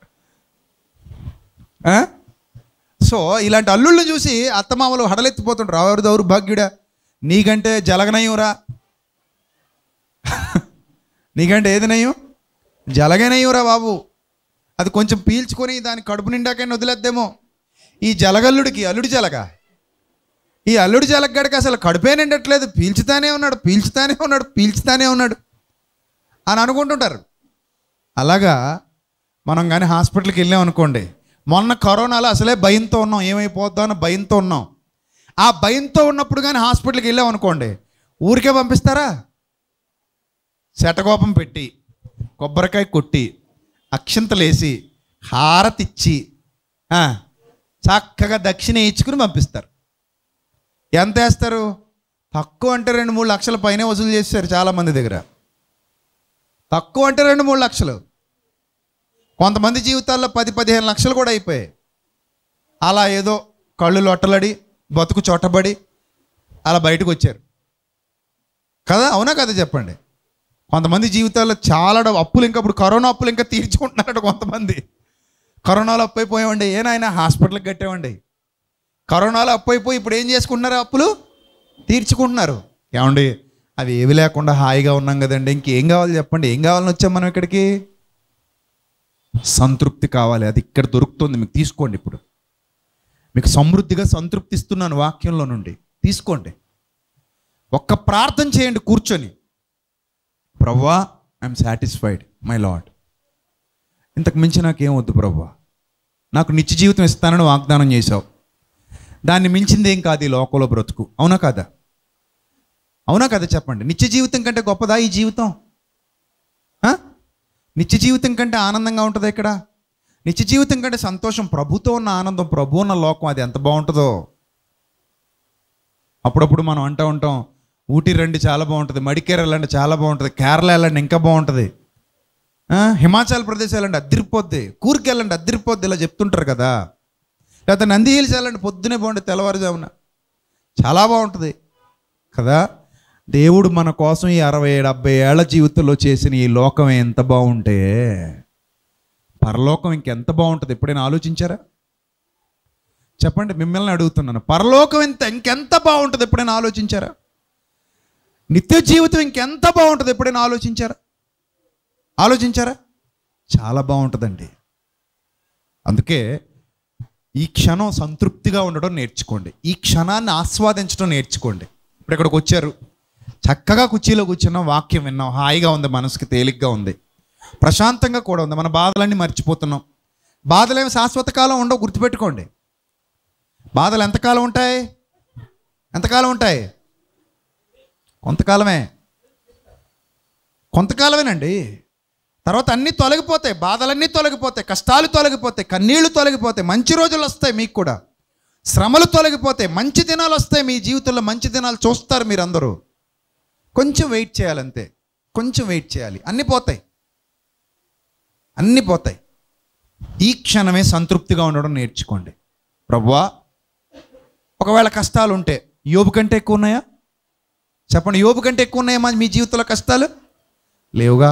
సో ఇలాంటి అల్లుళ్ళు చూసి అత్తమామలు హడలెత్తిపోతుంటారు ఎవరు దౌర్భాగ్యుడా నీకంటే జలగనయ్యంరా నీకంటే ఏది నయ్యం జలగనయ్యంరా బాబు అది కొంచెం పీల్చుకొని దాని కడుపు నిండాకైనా వదిలేద్దేమో ఈ జలగల్లుడికి అల్లుడి జలగ ఈ అల్లుడు జలగడికి అసలు కడుపే నిండట్లేదు పీల్చుతానే ఉన్నాడు పీల్చుతానే ఉన్నాడు పీల్చుతానే ఉన్నాడు అని అనుకుంటుంటారు అలాగా మనం కానీ హాస్పిటల్కి వెళ్ళాం అనుకోండి మొన్న కరోనాలో అసలే భయంతో ఉన్నాం ఏమైపోద్దో అని భయంతో ఉన్నాం ఆ భయంతో ఉన్నప్పుడు కానీ హాస్పిటల్కి వెళ్ళాం అనుకోండి ఊరికే పంపిస్తారా శటకోపం పెట్టి కొబ్బరికాయ కొట్టి అక్షంతలేసి హారతిచ్చి ఆ, చక్కగా దక్షిణ ఇచ్చుకుని పంపిస్తారు ఎంత వేస్తారు తక్కువ అంటే రెండు మూడు లక్షల పైనే వసూలు చేస్తారు చాలామంది దగ్గర తక్కువ అంటే రెండు మూడు లక్షలు కొంతమంది జీవితాల్లో పది పదిహేను లక్షలు కూడా అయిపోయాయి అలా ఏదో కళ్ళు లొట్టలడి బతుకు చొట్టబడి అలా బయటకు వచ్చారు కదా అవునా కదా చెప్పండి కొంతమంది జీవితాల్లో చాలా డబ్బు- అప్పులు ఇంకా ఇప్పుడు కరోనా అప్పులు ఇంకా తీర్చుకుంటున్నారట కొంతమంది కరోనాలో అప్పు అయిపోయామండి ఏ నాయన హాస్పిటల్కి కట్టామండి కరోనాలో అప్పు అయిపోయి ఇప్పుడు ఏం చేసుకుంటున్నారు అప్పులు తీర్చుకుంటున్నారు ఏమండి అవి ఏవి లేకుండా హాయిగా ఉన్నాం కదండి ఇంకేం కావాలి చెప్పండి ఏం కావాలని వచ్చాం మనం ఇక్కడికి సంతృప్తి కావాలి అది ఇక్కడ దొరుకుతుంది మీకు తీసుకోండి ఇప్పుడు మీకు సమృద్ధిగా సంతృప్తి ఇస్తున్నాను వాక్యంలో నుండి తీసుకోండి ఒక్క ప్రార్థన చేయండి కూర్చొని ప్రవ్వా ఐఎమ్ సాటిస్ఫైడ్ మై లాడ్ ఇంతకు మించి నాకేం వద్దు ప్రవ్వా నాకు నిత్య జీవితం ఇస్తానని వాగ్దానం చేశావు దాన్ని మించింది ఏం కాదు ఈ లోకంలో బ్రతుకు అవునా కదా అవునా కదా చెప్పండి నిత్య జీవితం కంటే గొప్పదా ఈ జీవితం ఆ? నిత్య జీవితం కంటే ఆనందంగా ఉంటుందా ఇక్కడ నిత్య జీవితం కంటే సంతోషం ప్రభుతో ఉన్న ఆనందం ప్రభు ఉన్న లోకం అది ఎంత బాగుంటుందో అప్పుడప్పుడు మనం అంటూ ఉంటాం ఊటీ రండి చాలా బాగుంటుంది మడికేర వెళ్ళండి చాలా బాగుంటుంది కేరళ వెళ్ళండి ఇంకా బాగుంటుంది ఆ, హిమాచల్ ప్రదేశ్ వెళ్ళండి అద్దరిపోద్ది కూర్కి వెళ్ళండి అద్దరిపోద్ది ఇలా చెప్తుంటారు కదా లేకపోతే నంది హిల్స్ వెళ్ళండి పొద్దునే బాగుంటుంది తెల్లవారుజామున చాలా బాగుంటుంది కదా దేవుడు మన కోసం ఈ అరవై డెబ్బై ఏళ్ల జీవితంలో చేసిన ఈ లోకం ఎంత బాగుంటే పరలోకం ఇంకెంత బాగుంటుంది ఎప్పుడైనా ఆలోచించారా చెప్పండి మిమ్మల్ని అడుగుతున్నాను పరలోకం ఎంత ఇంకెంత బాగుంటుంది ఎప్పుడైనా ఆలోచించారా నిత్య జీవితం ఇంకెంత బాగుంటుంది ఎప్పుడైనా ఆలోచించారా ఆలోచించారా చాలా బాగుంటుందండి అందుకే ఈ క్షణం సంతృప్తిగా ఉండడం నేర్చుకోండి ఈ క్షణాన్ని ఆస్వాదించడం నేర్చుకోండి ఇప్పుడు ఇక్కడికి వచ్చారు చక్కగా కుర్చీలో కూర్చున్నాం వాక్యం విన్నాం హాయిగా ఉంది మనసుకి తేలిగ్గా ఉంది ప్రశాంతంగా కూడా ఉంది మన బాధలన్నీ మర్చిపోతున్నాం బాధలేమి శాశ్వత కాలం ఉండవు గుర్తుపెట్టుకోండి బాధలు ఎంతకాలం ఉంటాయి ఎంతకాలం ఉంటాయి కొంతకాలమే కొంతకాలమేనండి తర్వాత అన్నీ తొలగిపోతాయి బాధలన్నీ తొలగిపోతాయి కష్టాలు తొలగిపోతాయి కన్నీళ్లు తొలగిపోతాయి మంచి రోజులు వస్తాయి మీకు కూడా శ్రమలు తొలగిపోతాయి మంచి దినాలు వస్తాయి మీ జీవితంలో మంచి దినాలు చూస్తారు మీరందరూ కొంచెం వెయిట్ చేయాలంతే కొంచెం వెయిట్ చేయాలి అన్నీ పోతాయి అన్నీ పోతాయి ఈ క్షణమే సంతృప్తిగా ఉండడం నేర్చుకోండి ప్రభువా ఒకవేళ కష్టాలు ఉంటే యోబు కంటే ఎక్కువ ఉన్నాయా చెప్పండి యోబు కంటే ఎక్కువ ఉన్నాయా మా మీ జీవితంలో కష్టాలు లేవుగా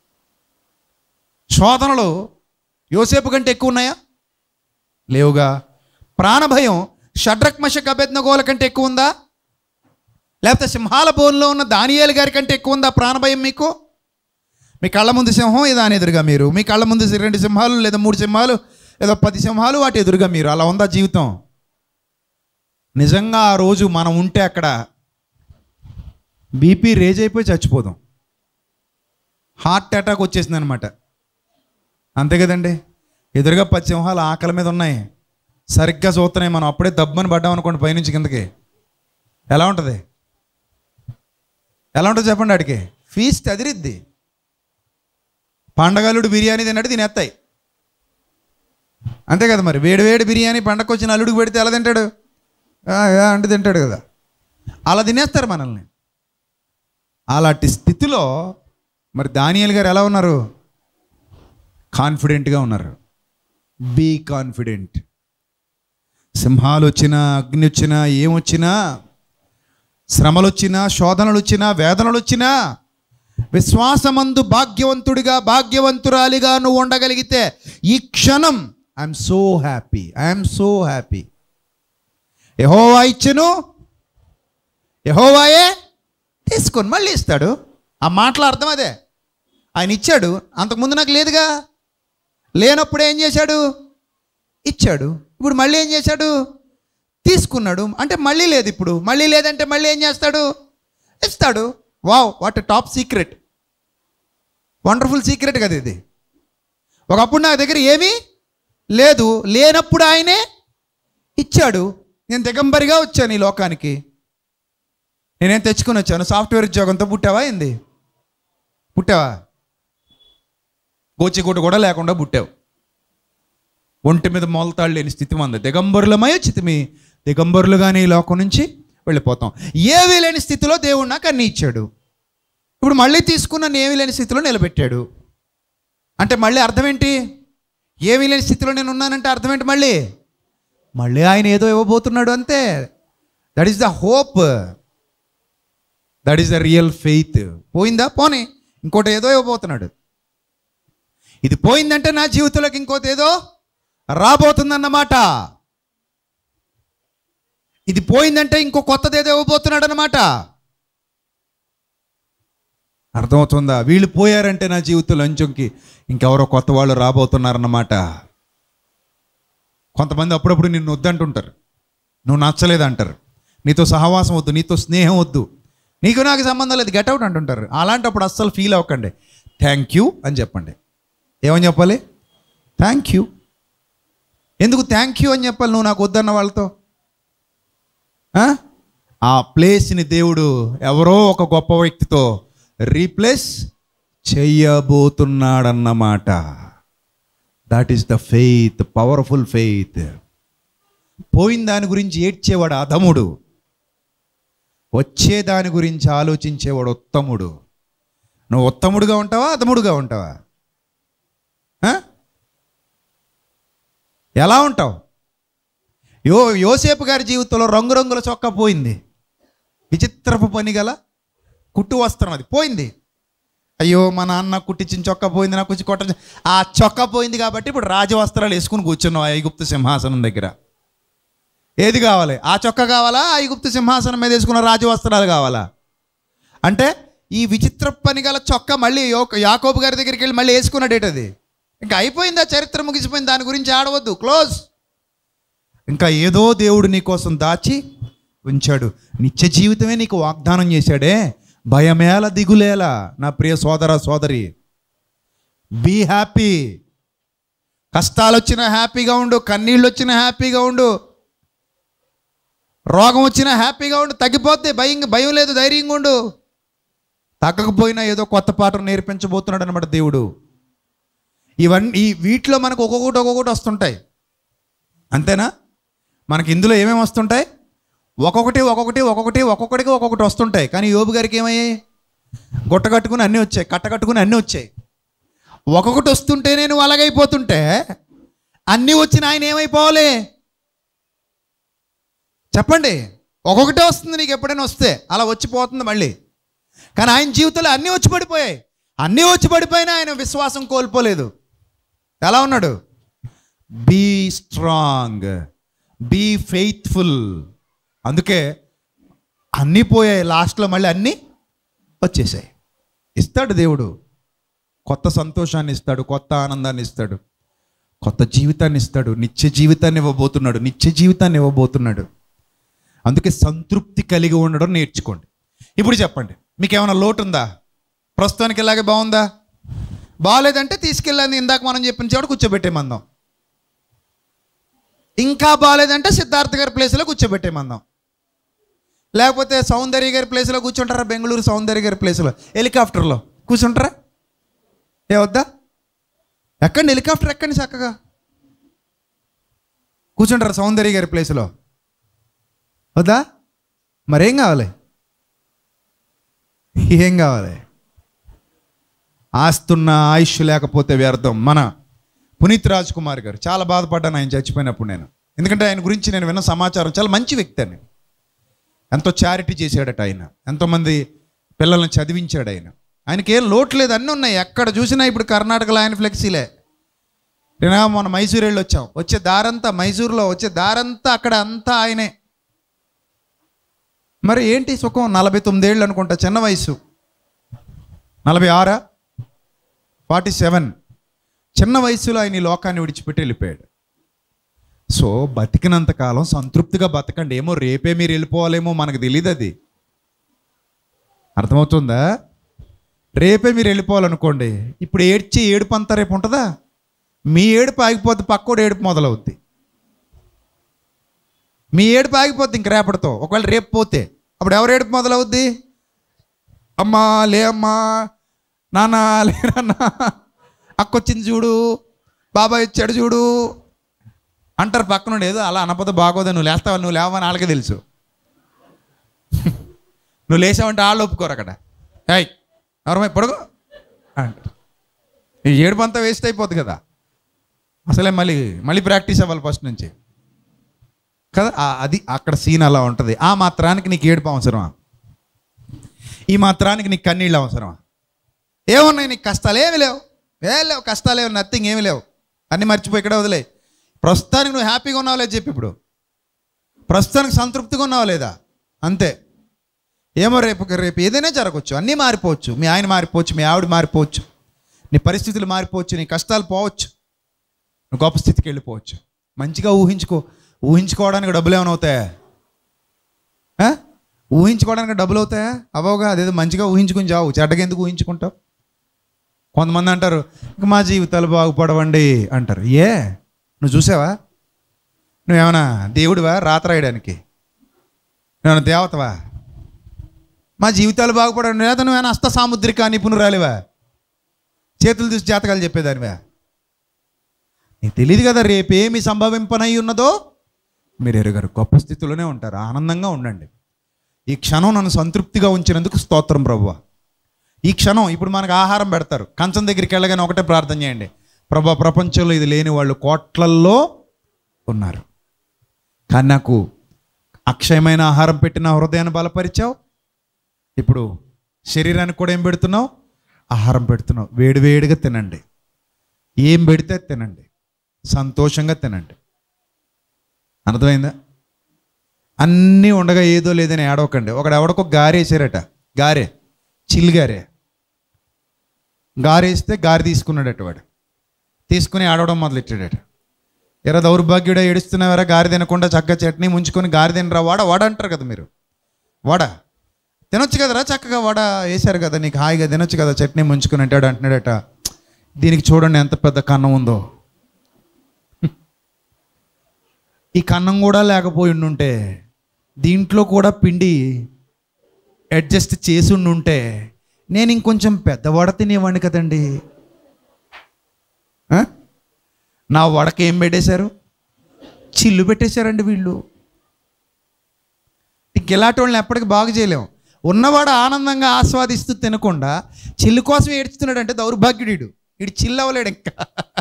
శోధనలు యోసేపు కంటే ఎక్కువ ఉన్నాయా లేవుగా ప్రాణభయం షడ్రక్ మషక్ అభెజ్ఞగోల కంటే ఎక్కువ ఉందా లేకపోతే సింహాల బోన్లో ఉన్న దానియేలు గారి కంటే ఎక్కువ ఉందా ప్రాణభయం మీకు మీ కళ్ళ ముందు సింహం ఇది దాని ఎదురుగా మీరు మీ కళ్ళ ముందు రెండు సింహాలు లేదా మూడు సింహాలు లేదా పది సింహాలు వాటి ఎదురుగా మీరు అలా ఉందా జీవితం నిజంగా ఆ రోజు మనం ఉంటే అక్కడ బీపీ రేజ్ అయిపోయి చచ్చిపోదాం హార్ట్ అటాక్ వచ్చేసింది అనమాట అంతే కదండి ఎదురుగా పది సింహాలు ఆకలి మీద ఉన్నాయి సరిగ్గా చూస్తున్నాయి మనం అప్పుడే దబ్బని పడ్డాం అనుకోండి పైనుంచి కిందకి ఎలా ఉంటుంది ఎలా ఉంటుంది చెప్పండి ఆడికి ఫీస్ట్ అదిరిద్ది పండగలుడు బిర్యానీ తిన్నట్టు తినేస్తాయి అంతే కదా మరి వేడి వేడి బిర్యానీ పండగకు వచ్చిన అల్లుడికి పెడితే ఎలా తింటాడు ఆ, ఆ అంటే తింటాడు కదా అలా తినేస్తారు మనల్ని అలాంటి స్థితిలో మరి దానియల్ గారు ఎలా ఉన్నారు కాన్ఫిడెంట్గా ఉన్నారు బీ కాన్ఫిడెంట్ సింహాలు వచ్చినా అగ్ని వచ్చినా ఏమొచ్చినా శ్రమలు వచ్చినా శోధనలు వచ్చినా వేదనలు వచ్చినా విశ్వాసమందు భాగ్యవంతుడిగా భాగ్యవంతురాలిగా నువ్వు ఉండగలిగితే ఈ క్షణం I'm so happy I'm so happy Jehovah ఇచ్చెను యహోవాయే తీసుకొని మళ్ళీ ఇస్తాడు ఆ మాటల అర్థం అదే ఆయన ఇచ్చాడు అంతకుముందు నాకు లేదుగా లేనప్పుడు ఏం చేశాడు ఇచ్చాడు ఇప్పుడు మళ్ళీ ఏం చేశాడు తీసుకున్నాడు అంటే మళ్ళీ లేదు ఇప్పుడు మళ్ళీ లేదంటే మళ్ళీ ఏం చేస్తాడు ఇస్తాడు wow what top secret wonderful secret కదా ఇది ఒకప్పుడు నా దగ్గర ఏమీ లేదు లేనప్పుడు ఆయనే ఇచ్చాడు నేను దిగంబరిగా వచ్చాను ఈ లోకానికి నేనేం తెచ్చుకొని వచ్చాను సాఫ్ట్వేర్ ఉద్యోగంతో పుట్టావా ఏంది పుట్టావా గోచిగుడ్డ కూడా లేకుండా పుట్టావు ఒంటి మీద మొలతాళ్ళు లేని స్థితి మంది దిగంబరులమై చితిమి దిగంబరులుగానే ఈ లోకం నుంచి వెళ్ళిపోతాం ఏమీ లేని స్థితిలో దేవుడు నాకు అన్ని ఇచ్చాడు ఇప్పుడు మళ్ళీ తీసుకున్న ఏమీ లేని స్థితిలో నిలబెట్టాడు అంటే మళ్ళీ అర్థం ఏంటి ఏమీ లేని స్థితిలో నేను ఉన్నానంటే అర్థం ఏంటి మళ్ళీ మళ్ళీ ఆయన ఏదో ఇవ్వబోతున్నాడు అంతే that is the hope that is the real faith పోయిందా పోనీ ఇంకోటి ఏదో ఇవ్వబోతున్నాడు ఇది పోయిందంటే నా జీవితంలోకి ఇంకోటి ఏదో రాబోతుందన్నమాట ఇది పోయిందంటే ఇంకో కొత్తది ఏదో ఇవ్వబోతున్నాడు అన్నమాట అర్థమవుతుందా వీళ్ళు పోయారంటే నా జీవితంలో అంచుకి ఇంకెవరో కొత్త వాళ్ళు రాబోతున్నారన్నమాట కొంతమంది అప్పుడప్పుడు నిన్ను వద్దంటుంటారు నువ్వు నచ్చలేదు అంటారు నీతో సహవాసం వద్దు నీతో స్నేహం వద్దు నీకు నాకు సంబంధం లేదు గెట్ అవుట్ అంటుంటారు అలాంటప్పుడు అస్సలు ఫీల్ అవ్వకండి థ్యాంక్ యూ అని చెప్పండి ఏమని చెప్పాలి థ్యాంక్ యూ ఎందుకు థ్యాంక్ యూ అని చెప్పాలి నువ్వు నాకు వద్దన్న వాళ్ళతో ఆ? ఆ ప్లేస్ని దేవుడు ఎవరో ఒక గొప్ప వ్యక్తితో రీప్లేస్ చెయ్యబోతున్నాడన్నమాట that is the faith powerful faith పోయిన దాని గురించి ఏడ్చేవాడు అధముడు వచ్చే దాని గురించి ఆలోచించేవాడు ఉత్తముడు నువ్వు ఉత్తముడుగా ఉంటావా అధముడుగా ఉంటావా ఆ? ఎలా ఉంటావు యో యోసేపు గారి జీవితంలో రంగురంగుల చొక్కా పోయింది విచిత్రపు పని గల కుట్టు వస్త్రం అది పోయింది అయ్యో మా నాన్న కుట్టించిన చొక్కా పోయింది నాకు వచ్చి కొట్ట ఆ చొక్కా పోయింది కాబట్టి ఇప్పుడు రాజవస్త్రాలు వేసుకుని కూర్చున్నావు ఐగుప్తు సింహాసనం దగ్గర ఏది కావాలి ఆ చొక్కా కావాలా ఐగుప్తు సింహాసనం మీద వేసుకున్న రాజవస్త్రాలు కావాలా అంటే ఈ విచిత్ర పని గల చొక్కా మళ్ళీ యో- యాకోబు గారి దగ్గరికి వెళ్ళి మళ్ళీ వేసుకున్నాడేట అది ఇంకా అయిపోయింది ఆ చరిత్ర ముగిసిపోయింది దాని గురించి ఆడవద్దు క్లోజ్ ఇంకా ఏదో దేవుడు నీ కోసం దాచి ఉంచాడు నిత్య జీవితమే నీకు వాగ్దానం చేశాడే భయమేల దిగులేలా నా ప్రియ సోదర సోదరి బీ హ్యాపీ కష్టాలు వచ్చినా హ్యాపీగా ఉండు కన్నీళ్ళు వచ్చినా హ్యాపీగా ఉండు రోగం వచ్చినా హ్యాపీగా ఉండు తగ్గిపోద్ది భయం భయం లేదు ధైర్యంగా ఉండు తగ్గకపోయినా ఏదో కొత్త పాటను నేర్పించబోతున్నాడు అనమాట దేవుడు ఇవన్నీ ఈ వీటిలో మనకు ఒక్కొక్కటి ఒక్కొక్కటి వస్తుంటాయి అంతేనా మనకి ఇందులో ఏమేమి వస్తుంటాయి ఒక్కొక్కటి ఒక్కొక్కటి ఒక్కొక్కటి ఒక్కొక్కటికి ఒక్కొక్కటి వస్తుంటాయి కానీ యోబు గారికి ఏమయ్యాయి గుట్ట కట్టుకుని అన్నీ వచ్చాయి కట్ట కట్టుకుని అన్నీ వచ్చాయి ఒక్కొక్కటి వస్తుంటే నేను అలాగైపోతుంటే అన్నీ వచ్చిన ఆయన ఏమైపోవాలి చెప్పండి ఒక్కొక్కటే వస్తుంది నీకు ఎప్పుడైనా వస్తే అలా వచ్చిపోతుంది మళ్ళీ కానీ ఆయన జీవితంలో అన్నీ వచ్చి పడిపోయాయి అన్నీ వచ్చి పడిపోయినా ఆయన విశ్వాసం కోల్పోలేదు ఎలా ఉన్నాడు బీ స్ట్రాంగ్ బీ ఫెయిత్ఫుల్ అందుకే అన్నీ పోయాయి లాస్ట్లో మళ్ళీ అన్నీ వచ్చేసాయి ఇస్తాడు దేవుడు కొత్త సంతోషాన్ని ఇస్తాడు కొత్త ఆనందాన్ని ఇస్తాడు కొత్త జీవితాన్ని ఇస్తాడు నిత్య జీవితాన్ని ఇవ్వబోతున్నాడు నిత్య జీవితాన్ని ఇవ్వబోతున్నాడు అందుకే సంతృప్తి కలిగి ఉండడం నేర్చుకోండి ఇప్పుడు చెప్పండి మీకు ఏమైనా లోటు ఉందా ప్రస్తుతానికి ఇలాగే బాగుందా బాగాలేదంటే తీసుకెళ్ళండి ఇందాక మనం చెప్పిన చోట కూర్చోబెట్టేమందాం ఇంకా బాగాలేదంటే సిద్ధార్థ గారి ప్లేస్లో కూర్చోబెట్టేమందాం లేకపోతే సౌందర్య గారి ప్లేస్లో కూర్చుంటారా బెంగళూరు సౌందర్య గారి ప్లేస్లో హెలికాప్టర్లో కూర్చుంటారా ఏ వద్దా ఎక్కండి హెలికాప్టర్ ఎక్కండి చక్కగా కూర్చుంటారా సౌందర్య గారి ప్లేస్లో వద్దా మరేం కావాలి ఏం కావాలి ఆస్తున్న ఆయుష్ లేకపోతే వ్యర్థం మన పునీత్ రాజ్ కుమార్ గారు చాలా బాధపడ్డాను ఆయన చచ్చిపోయినప్పుడు నేను ఎందుకంటే ఆయన గురించి నేను విన్న సమాచారం చాలా మంచి వ్యక్తి అని ఎంతో చారిటీ చేశాడట ఆయన ఎంతోమంది పిల్లల్ని చదివించాడు ఆయన ఆయనకి ఏం లోటు లేదు అన్నీ ఉన్నాయి ఎక్కడ చూసినా ఇప్పుడు కర్ణాటకలో ఆయన ఫ్లెక్సీలే నేను మొన్న మైసూరు వెళ్ళి వచ్చాం వచ్చే దారంతా మైసూరులో వచ్చే దారంతా అక్కడ అంతా ఆయనే మరి ఏంటి సుఖం నలభై తొమ్మిదేళ్ళు అనుకుంటా చిన్న వయసు నలభై ఆరా ఫార్టీ సెవెన్ చిన్న వయసులో ఆయన ఈ లోకాన్ని విడిచిపెట్టి వెళ్ళిపోయాడు సో బతికినంత కాలం సంతృప్తిగా బతకండి ఏమో రేపే మీరు వెళ్ళిపోవాలేమో మనకు తెలియదు అది అర్థమవుతుందా రేపే మీరు వెళ్ళిపోవాలనుకోండి ఇప్పుడు ఏడ్చి ఏడుపు అంతా రేపు ఉంటుందా మీ ఏడుపు ఆగిపోతే పక్కోడు ఏడుపు మొదలవుద్ది మీ ఏడుపు ఆగిపోద్ది ఇంక రేపటితో ఒకవేళ రేపు పోతే అప్పుడు ఎవరు ఏడుపు మొదలవుద్ది అమ్మా లే అమ్మా నాన్న లే నాన్న అక్కొచ్చింది చూడు బాబాయ్ వచ్చాడు చూడు అంటారు పక్కన ఏదో అలా అనపద బాగోదా నువ్వు లేస్తావా నువ్వు లేవని వాళ్ళకే తెలుసు నువ్వు లేచావంటే వాళ్ళు ఒప్పుకోరు అక్కడ ఏయ్ ఎవరమై పొడుగు అంటారు ఈ ఏడుపు అంతా వేస్ట్ అయిపోద్ది కదా అసలే మళ్ళీ మళ్ళీ ప్రాక్టీస్ అవ్వాలి ఫస్ట్ నుంచి కదా ఆ- అది అక్కడ సీన్ అలా ఉంటుంది ఆ మాత్రానికి నీకు ఏడుపు అవసరమా ఈ మాత్రానికి నీకు కన్నీళ్ళు అవసరమా ఏమున్నాయి నీకు కష్టాలు ఏమి లేవు ఏ లేవు కష్టాలు లేవు నథింగ్ ఏమి లేవు అన్నీ మర్చిపోయి ఇక్కడ వదిలే ప్రస్తుతానికి నువ్వు హ్యాపీగా ఉన్నావు లేదు చెప్పి ఇప్పుడు ప్రస్తుతానికి సంతృప్తిగా ఉన్నావు లేదా అంతే ఏమో రేపు రేపు ఏదైనా జరగవచ్చు అన్నీ మారిపోవచ్చు మీ ఆయన మారిపోవచ్చు మీ ఆవిడ మారిపోవచ్చు నీ పరిస్థితులు మారిపోవచ్చు నీ కష్టాలు పోవచ్చు నువ్వు గొప్ప స్థితికి వెళ్ళిపోవచ్చు మంచిగా ఊహించుకో ఊహించుకోవడానికి డబ్బులు ఏమైనా అవుతాయా ఆ? ఊహించుకోవడానికి డబ్బులు అవుతాయా అవ్వగా అదేదో మంచిగా ఊహించుకుని చావు చెడ్డగా ఎందుకు ఊహించుకుంటావు కొంతమంది అంటారు "ఇంక మా జీవితాలు బాగుపడవండి అంటారు ఏ నువ్వు చూసావా నువ్వేమన్నా దేవుడివా రాత రాయడానికి నువ్వేమన్నా దేవతవా మా జీవితాలు బాగుపడండి లేదా నువ్వేమైనా అస్త సాముద్రిక నిపుణురాలివా చేతులు చూసి జాతకాలు చెప్పేదానివా నీకు తెలియదు కదా రేపేమి సంభవింపనై ఉన్నదో మీరు ఎరుగారు గొప్ప స్థితిలోనే ఉంటారు ఆనందంగా ఉండండి ఈ క్షణం నన్ను సంతృప్తిగా ఉంచినందుకు స్తోత్రం ప్రభువా ఈ క్షణం ఇప్పుడు మనకు ఆహారం పెడతారు కంచం దగ్గరికి వెళ్ళగానే ఒకటే ప్రార్థన చేయండి ప్రభా ప్రపంచంలో ఇది లేని వాళ్ళు కోట్లల్లో ఉన్నారు కానీ నాకు అక్షయమైన ఆహారం పెట్టిన హృదయాన్ని బలపరిచావు ఇప్పుడు శరీరానికి కూడా ఏం పెడుతున్నావు ఆహారం పెడుతున్నావు వేడివేడిగా తినండి ఏం పెడితే తినండి సంతోషంగా తినండి అర్థమైందా అన్నీ ఉండగా ఏదో లేదని ఏడవకండి ఒకడు ఎవడకో గారేసారట గారే చిల్లి గారే గారేస్తే గారి తీసుకున్నాడట వాడు తీసుకుని ఆడవడం మొదలెట్టాడట ఎరా దౌర్భాగ్యుడా ఏడుస్తున్నావారా గారి తినకుండా చక్కగా చట్నీ ముంచుకొని గారి తినరా వాడ వాడ అంటారు కదా మీరు వాడ తినొచ్చు కదరా చక్కగా వడ వేశారు కదా నీకు హాయిగా తినొచ్చు కదా చట్నీ ముంచుకొని అంటాడు అంటున్నాడట దీనికి చూడండి ఎంత పెద్ద కన్నం ఉందో ఈ కన్నం కూడా లేకపోయి ఉండుంటే దీంట్లో కూడా పిండి అడ్జస్ట్ చేసి ఉండుంటే నేను ఇంకొంచెం పెద్దవాడ తినేవాడిని కదండి ఆ? నా వడకి ఏం పెట్టేశారు చిల్లు పెట్టేశారండి వీళ్ళు ఇంకెలాంటి వాళ్ళని ఎప్పటికీ బాగు చేయలేము ఉన్నవాడు ఆనందంగా ఆస్వాదిస్తూ తినకుండా చిల్లు కోసం ఏడుస్తున్నాడంటే దౌర్భాగ్యుడు వీడు చిల్లు అవ్వలేడు ఇంకా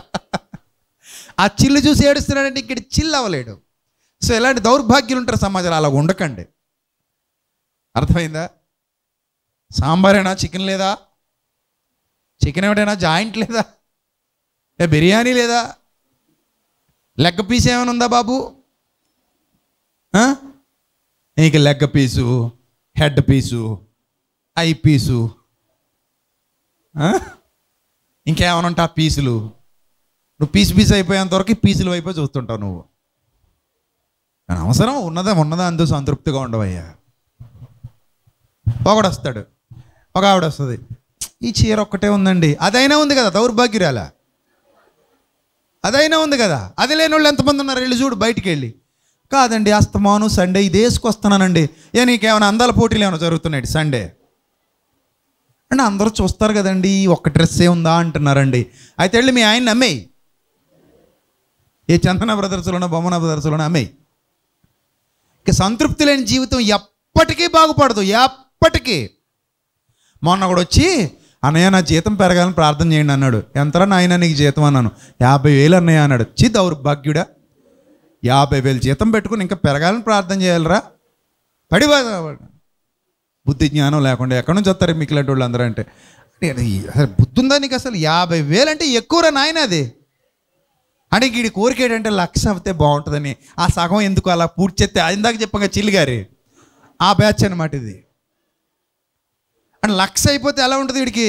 ఆ చిల్లు చూసి ఏడుస్తున్నాడంటే ఇక్కడ చిల్లు అవ్వలేడు సో ఇలాంటి దౌర్భాగ్యులు ఉంటారు సమాజంలో అలా ఉండకండి అర్థమైందా సాంబారేనా చికెన్ లేదా చికెన్ ఏమిటైనా జాయింట్ లేదా ఏ బిర్యానీ లేదా లెగ్ పీస్ ఏమైనా ఉందా బాబు ఆ? నీకు leg piece head piece eye piece ఆ? ఇంకేమైనా ఉంటా పీసులు నువ్వు పీస్ పీస్ అయిపోయేంత వరకు పీసులు అయిపోయి చూస్తుంటావు నువ్వు కానీ అవసరం ఉన్నదా ఉన్నదా అందు సంతృప్తిగా ఉండవయ్యా ఒకడు వస్తాడు ఒక ఆవిడ వస్తుంది ఈ చీర ఒక్కటే ఉందండి అదైనా ఉంది కదా దౌర్భాగ్యురాల అదైనా ఉంది కదా అది లేని వాళ్ళు ఎంతమంది ఉన్నారు వెళ్ళి చూడు బయటికి వెళ్ళి కాదండి అస్తమాను సండే ఇది వేసుకొస్తున్నానండి ఏ నీకేమైనా అందాల పోటీలు ఏమైనా జరుగుతున్నాయి సండే అంటే అందరూ చూస్తారు కదండి ఈ ఒక్క డ్రెస్సే ఉందా అంటున్నారండి అయితే వెళ్ళి మీ ఆయన అమ్మేయి ఏ చందన బ్రదర్స్లోనో బొమ్మన బ్రదర్స్లోనో అమ్మేయి ఇక సంతృప్తి లేని జీవితం ఎప్పటికీ బాగుపడదు ఎప్పటికీ మొన్న కూడా వచ్చి అన్నయ్య నా జీతం పెరగాలని ప్రార్థన చేయండి అన్నాడు ఎంతరా నాయన నీకు జీతం అన్నాను యాభై వేలు అన్నయ్య అన్నాడు చి దౌర్భాగ్యుడా యాభై వేలు జీతం పెట్టుకుని ఇంకా పెరగాలని ప్రార్థన చేయాలరా పడి బుద్ధి జ్ఞానం లేకుండా ఎక్కడి నుంచి వస్తారు మీకు ఇలాంటి వాళ్ళు అందరూ అంటే నేను ఈ- అసలు బుద్ధి ఉందా నీకు అసలు యాభై వేలు అంటే ఎక్కువరా నాయన అది అంటే వీడి కోరిక ఏంటంటే లక్ష అవుతే బాగుంటుందని ఆ సగం ఎందుకు అలా పూర్తి చేస్తే ఇందాక చెప్పగా చిల్లి గారి ఆ బ్యాచ్ అనమాట ఇది అంటే లక్ష అయిపోతే ఎలా ఉంటుంది వీడికి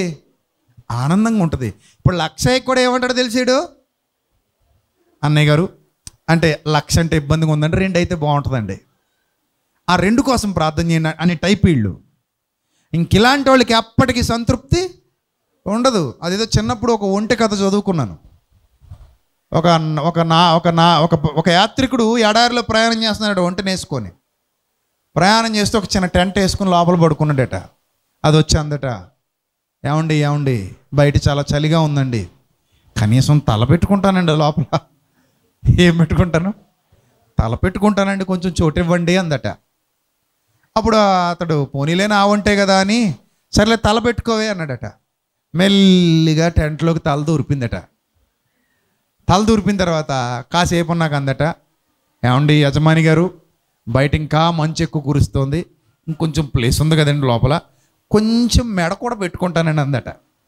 ఆనందంగా ఉంటుంది ఇప్పుడు లక్ష కూడా ఏమంటాడు తెలిసాడు అన్నయ్య గారు అంటే లక్ష అంటే ఇబ్బందిగా ఉందంటే రెండు అయితే బాగుంటుందండి ఆ రెండు కోసం ప్రార్థన చేయండి అని టైప్ వీళ్ళు ఇంక ఇలాంటి వాళ్ళకి ఎప్పటికీ సంతృప్తి ఉండదు అదేదో చిన్నప్పుడు ఒక ఒంటి కథ చదువుకున్నాను ఒక ఒక నా ఒక నా ఒక ఒక యాత్రికుడు ఎడారిలో ప్రయాణం చేస్తున్నాడు ఒంటిని వేసుకొని ప్రయాణం చేస్తూ ఒక చిన్న టెంట్ వేసుకుని లోపల పడుకున్నాడట అది వచ్చి అందట ఏమండి ఏమండి బయట చాలా చలిగా ఉందండి కనీసం తల పెట్టుకుంటానండి లోపల ఏం పెట్టుకుంటాను తల పెట్టుకుంటానండి కొంచెం చోటు ఇవ్వండి అందట అప్పుడు అతడు పోనీలే నా ఉంటే కదా అని సర్లే తల పెట్టుకోవే అన్నాడట మెల్లిగా టెంట్లోకి తల దూరిపిందట తల దూరిపిన తర్వాత కాసేపు ఉన్నాక అందట ఏమండి యజమాని గారు బయట ఇంకా మంచు ఎక్కువ కురుస్తోంది ఇంకొంచెం ప్లేస్ ఉంది కదండి లోపల కొంచెం మెడ కూడా పెట్టుకుంటానండి అందట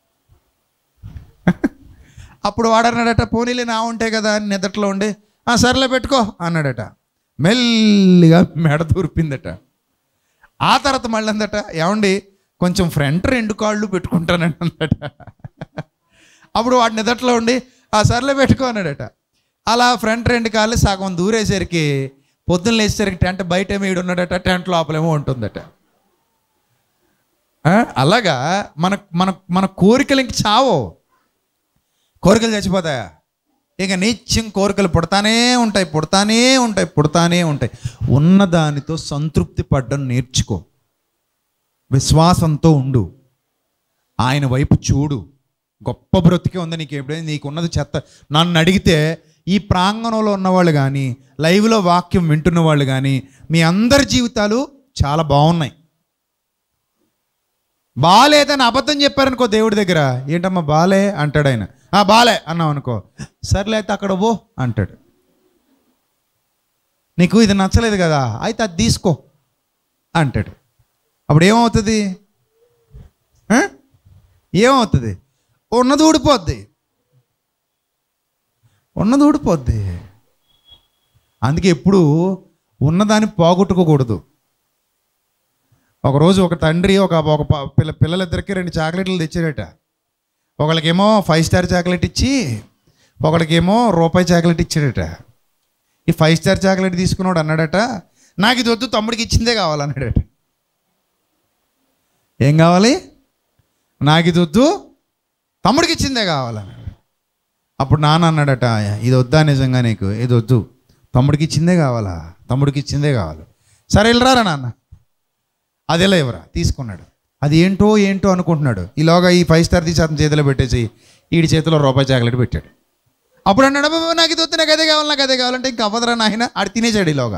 అప్పుడు వాడన్నాడట పోనీలే నా ఉంటే కదా అని నిద్రలో ఉండి "ఆ, సర్లే పెట్టుకో అన్నాడట మెల్లిగా మెడ దూరిపిందట ఆ తర్వాత మళ్ళీ అందట ఏమండి కొంచెం ఫ్రంట్ రెండు కాళ్ళు పెట్టుకుంటానండి అందట అప్పుడు వాడి నిదట్లో ఉండి ఆ సర్లే పెట్టుకో అన్నాడట అలా ఫ్రంట్ రెండు కాళ్ళు సగం దూరేసరికి పొద్దున్న లేచేసరికి టెంట్ బయట ఏమో ఈడు ఉన్నాడట టెంట్ లోపలేమో ఉంటుందట ఆ, అలాగా మన మన మన కోరికలు ఇంక చావో కోరికలు చచ్చిపోతాయా ఇక నిత్యం కోరికలు పుడతానే ఉంటాయి పుడతానే ఉంటాయి పుడతానే ఉంటాయి ఉన్నదానితో సంతృప్తి పడ్డం నేర్చుకో విశ్వాసంతో ఉండు ఆయన వైపు చూడు గొప్ప బ్రతికే ఉంది నీకు ఎప్పుడైనా నీకు ఉన్నది చెత్త నన్ను అడిగితే ఈ ప్రాంగణంలో ఉన్నవాళ్ళు కానీ లైవ్లో వాక్యం వింటున్న వాళ్ళు కానీ మీ అందరి జీవితాలు చాలా బాగున్నాయి బాలేదని అబద్ధం చెప్పారనుకో దేవుడి దగ్గర ఏంటమ్మా బాలే అంటాడు ఆయన "ఆ, బాలే అన్నావు అనుకో సర్లే అయితే అక్కడ పో అంటాడు నీకు ఇది నచ్చలేదు కదా అయితే అది తీసుకో అంటాడు అప్పుడు ఏమవుతుంది ఆ? ఏమవుతుంది ఉన్నది ఊడిపోద్ది ఉన్నది ఊడిపోద్ది అందుకే ఎప్పుడు ఉన్నదాన్ని పోగొట్టుకోకూడదు ఒకరోజు ఒక తండ్రి ఒక ఒక ప- పిల్ల పిల్లలిద్దరికి రెండు చాక్లెట్లు తెచ్చాడట ఒకళ్ళకేమో ఫైవ్ స్టార్ చాక్లెట్ ఇచ్చి ఒకళ్ళకేమో రూపాయి చాక్లెట్ ఇచ్చాడట ఈ ఫైవ్ స్టార్ చాక్లెట్ తీసుకున్నాడు అన్నాడట నాకు ఇది వద్దు తమ్ముడికి ఇచ్చిందే కావాలన్నాడట ఏం కావాలి నాకు ఇది వద్దు తమ్ముడికి ఇచ్చిందే కావాలన్నాడు అప్పుడు నాన్న అన్నాడట ఇది వద్దా నిజంగా నీకు ఇది వద్దు తమ్ముడికి ఇచ్చిందే కావాలా తమ్ముడికి ఇచ్చిందే కావాలి సరే వెళ్ళరారా నాన్న అది ఎలా ఇవ్వరా తీసుకున్నాడు అది ఏంటో ఏంటో అనుకుంటున్నాడు ఈలోగా ఈ ఫైవ్ స్టార్ తీసి అతని చేతిలో పెట్టేసి ఈడి చేతిలో రూపాయి చాక్లెట్ పెట్టాడు అప్పుడు అన్నాడు "అబ్బబ్బ, నాకు ఇది వద్దు నాకు అదే కావాలి నాకు అదే కావాలంటే ఇంక అవ్వదురా నాయన ఆడు తినేసాడు ఈలోగా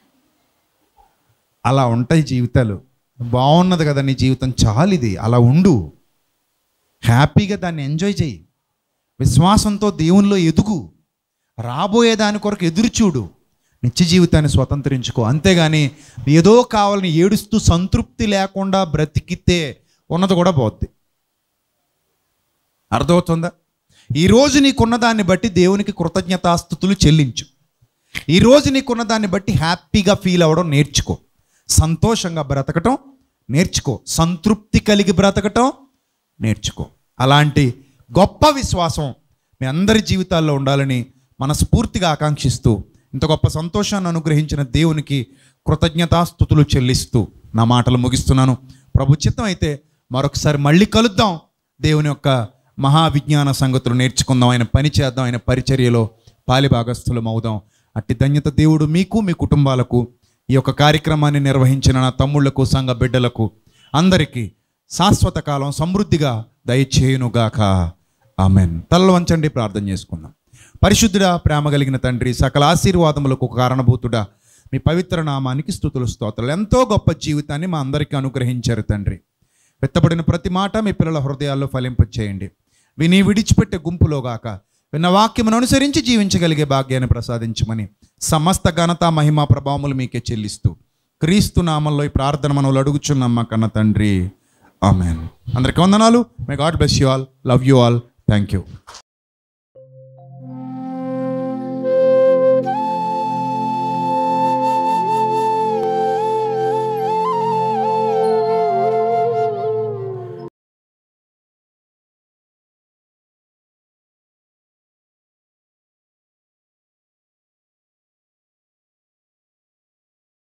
అలా ఉంటాయి జీవితాలు బాగున్నది కదా నీ జీవితం చాలు ఇది అలా ఉండు హ్యాపీగా దాన్ని ఎంజాయ్ చేయి విశ్వాసంతో దేవునిలో ఎదుగు రాబోయే దాని కొరకు ఎదురు చూడు నిత్య జీవితాన్ని స్వతంత్రించుకో అంతేగాని ఏదో కావాలని ఏడుస్తూ సంతృప్తి లేకుండా బ్రతికితే ఉన్నది కూడా పోద్ది అర్థమవుతుందా ఈరోజు నీకున్న దాన్ని బట్టి దేవునికి కృతజ్ఞతాస్థుతులు చెల్లించు ఈరోజు నీకున్న దాన్ని బట్టి హ్యాపీగా ఫీల్ అవ్వడం నేర్చుకో సంతోషంగా బ్రతకటం నేర్చుకో సంతృప్తి కలిగి బ్రతకటం నేర్చుకో అలాంటి గొప్ప విశ్వాసం మీ అందరి జీవితాల్లో ఉండాలని మనస్ఫూర్తిగా ఆకాంక్షిస్తూ ఇంత గొప్ప సంతోషాన్ని అనుగ్రహించిన దేవునికి కృతజ్ఞతాస్థుతులు చెల్లిస్తూ నా మాటలు ముగిస్తున్నాను ప్రభు చిత్తం అయితే మరొకసారి మళ్ళీ కలుద్దాం దేవుని యొక్క మహావిజ్ఞాన సంగతులు నేర్చుకుందాం ఆయన పని చేద్దాం ఆయన పరిచర్యలో పాలిభాగస్థులం అవుదాం అట్టి ధన్యత దేవుడు మీకు మీ కుటుంబాలకు ఈ యొక్క కార్యక్రమాన్ని నిర్వహించిన నా తమ్ముళ్లకు సంఘ బిడ్డలకు అందరికీ శాశ్వత కాలం సమృద్ధిగా దయచేయునుగాక ఆమెన్ తలలు వంచండి ప్రార్థన చేసుకుందాం పరిశుద్ధుడా ప్రేమ కలిగిన తండ్రి సకల ఆశీర్వాదములకు కారణభూతుడా మీ పవిత్ర నామానికి స్థుతులు స్తోత్రాలు ఎంతో గొప్ప జీవితాన్ని మా అందరికీ అనుగ్రహించారు తండ్రి వెత్తబడిన ప్రతి మాట మీ పిల్లల హృదయాల్లో ఫలింపచేయండి విని విడిచిపెట్టే గుంపులో గాక విన్న వాక్యమును అనుసరించి జీవించగలిగే భాగ్యాన్ని ప్రసాదించమని సమస్త ఘనత మహిమ ప్రభావములు మీకే చెల్లిస్తూ క్రీస్తు నామంలో ఈ ప్రార్థన మనవులు అడుగుచున్నాం మా కన్న తండ్రి ఆమెన్ అందరికి వందనాలు may God bless you all love you all thank you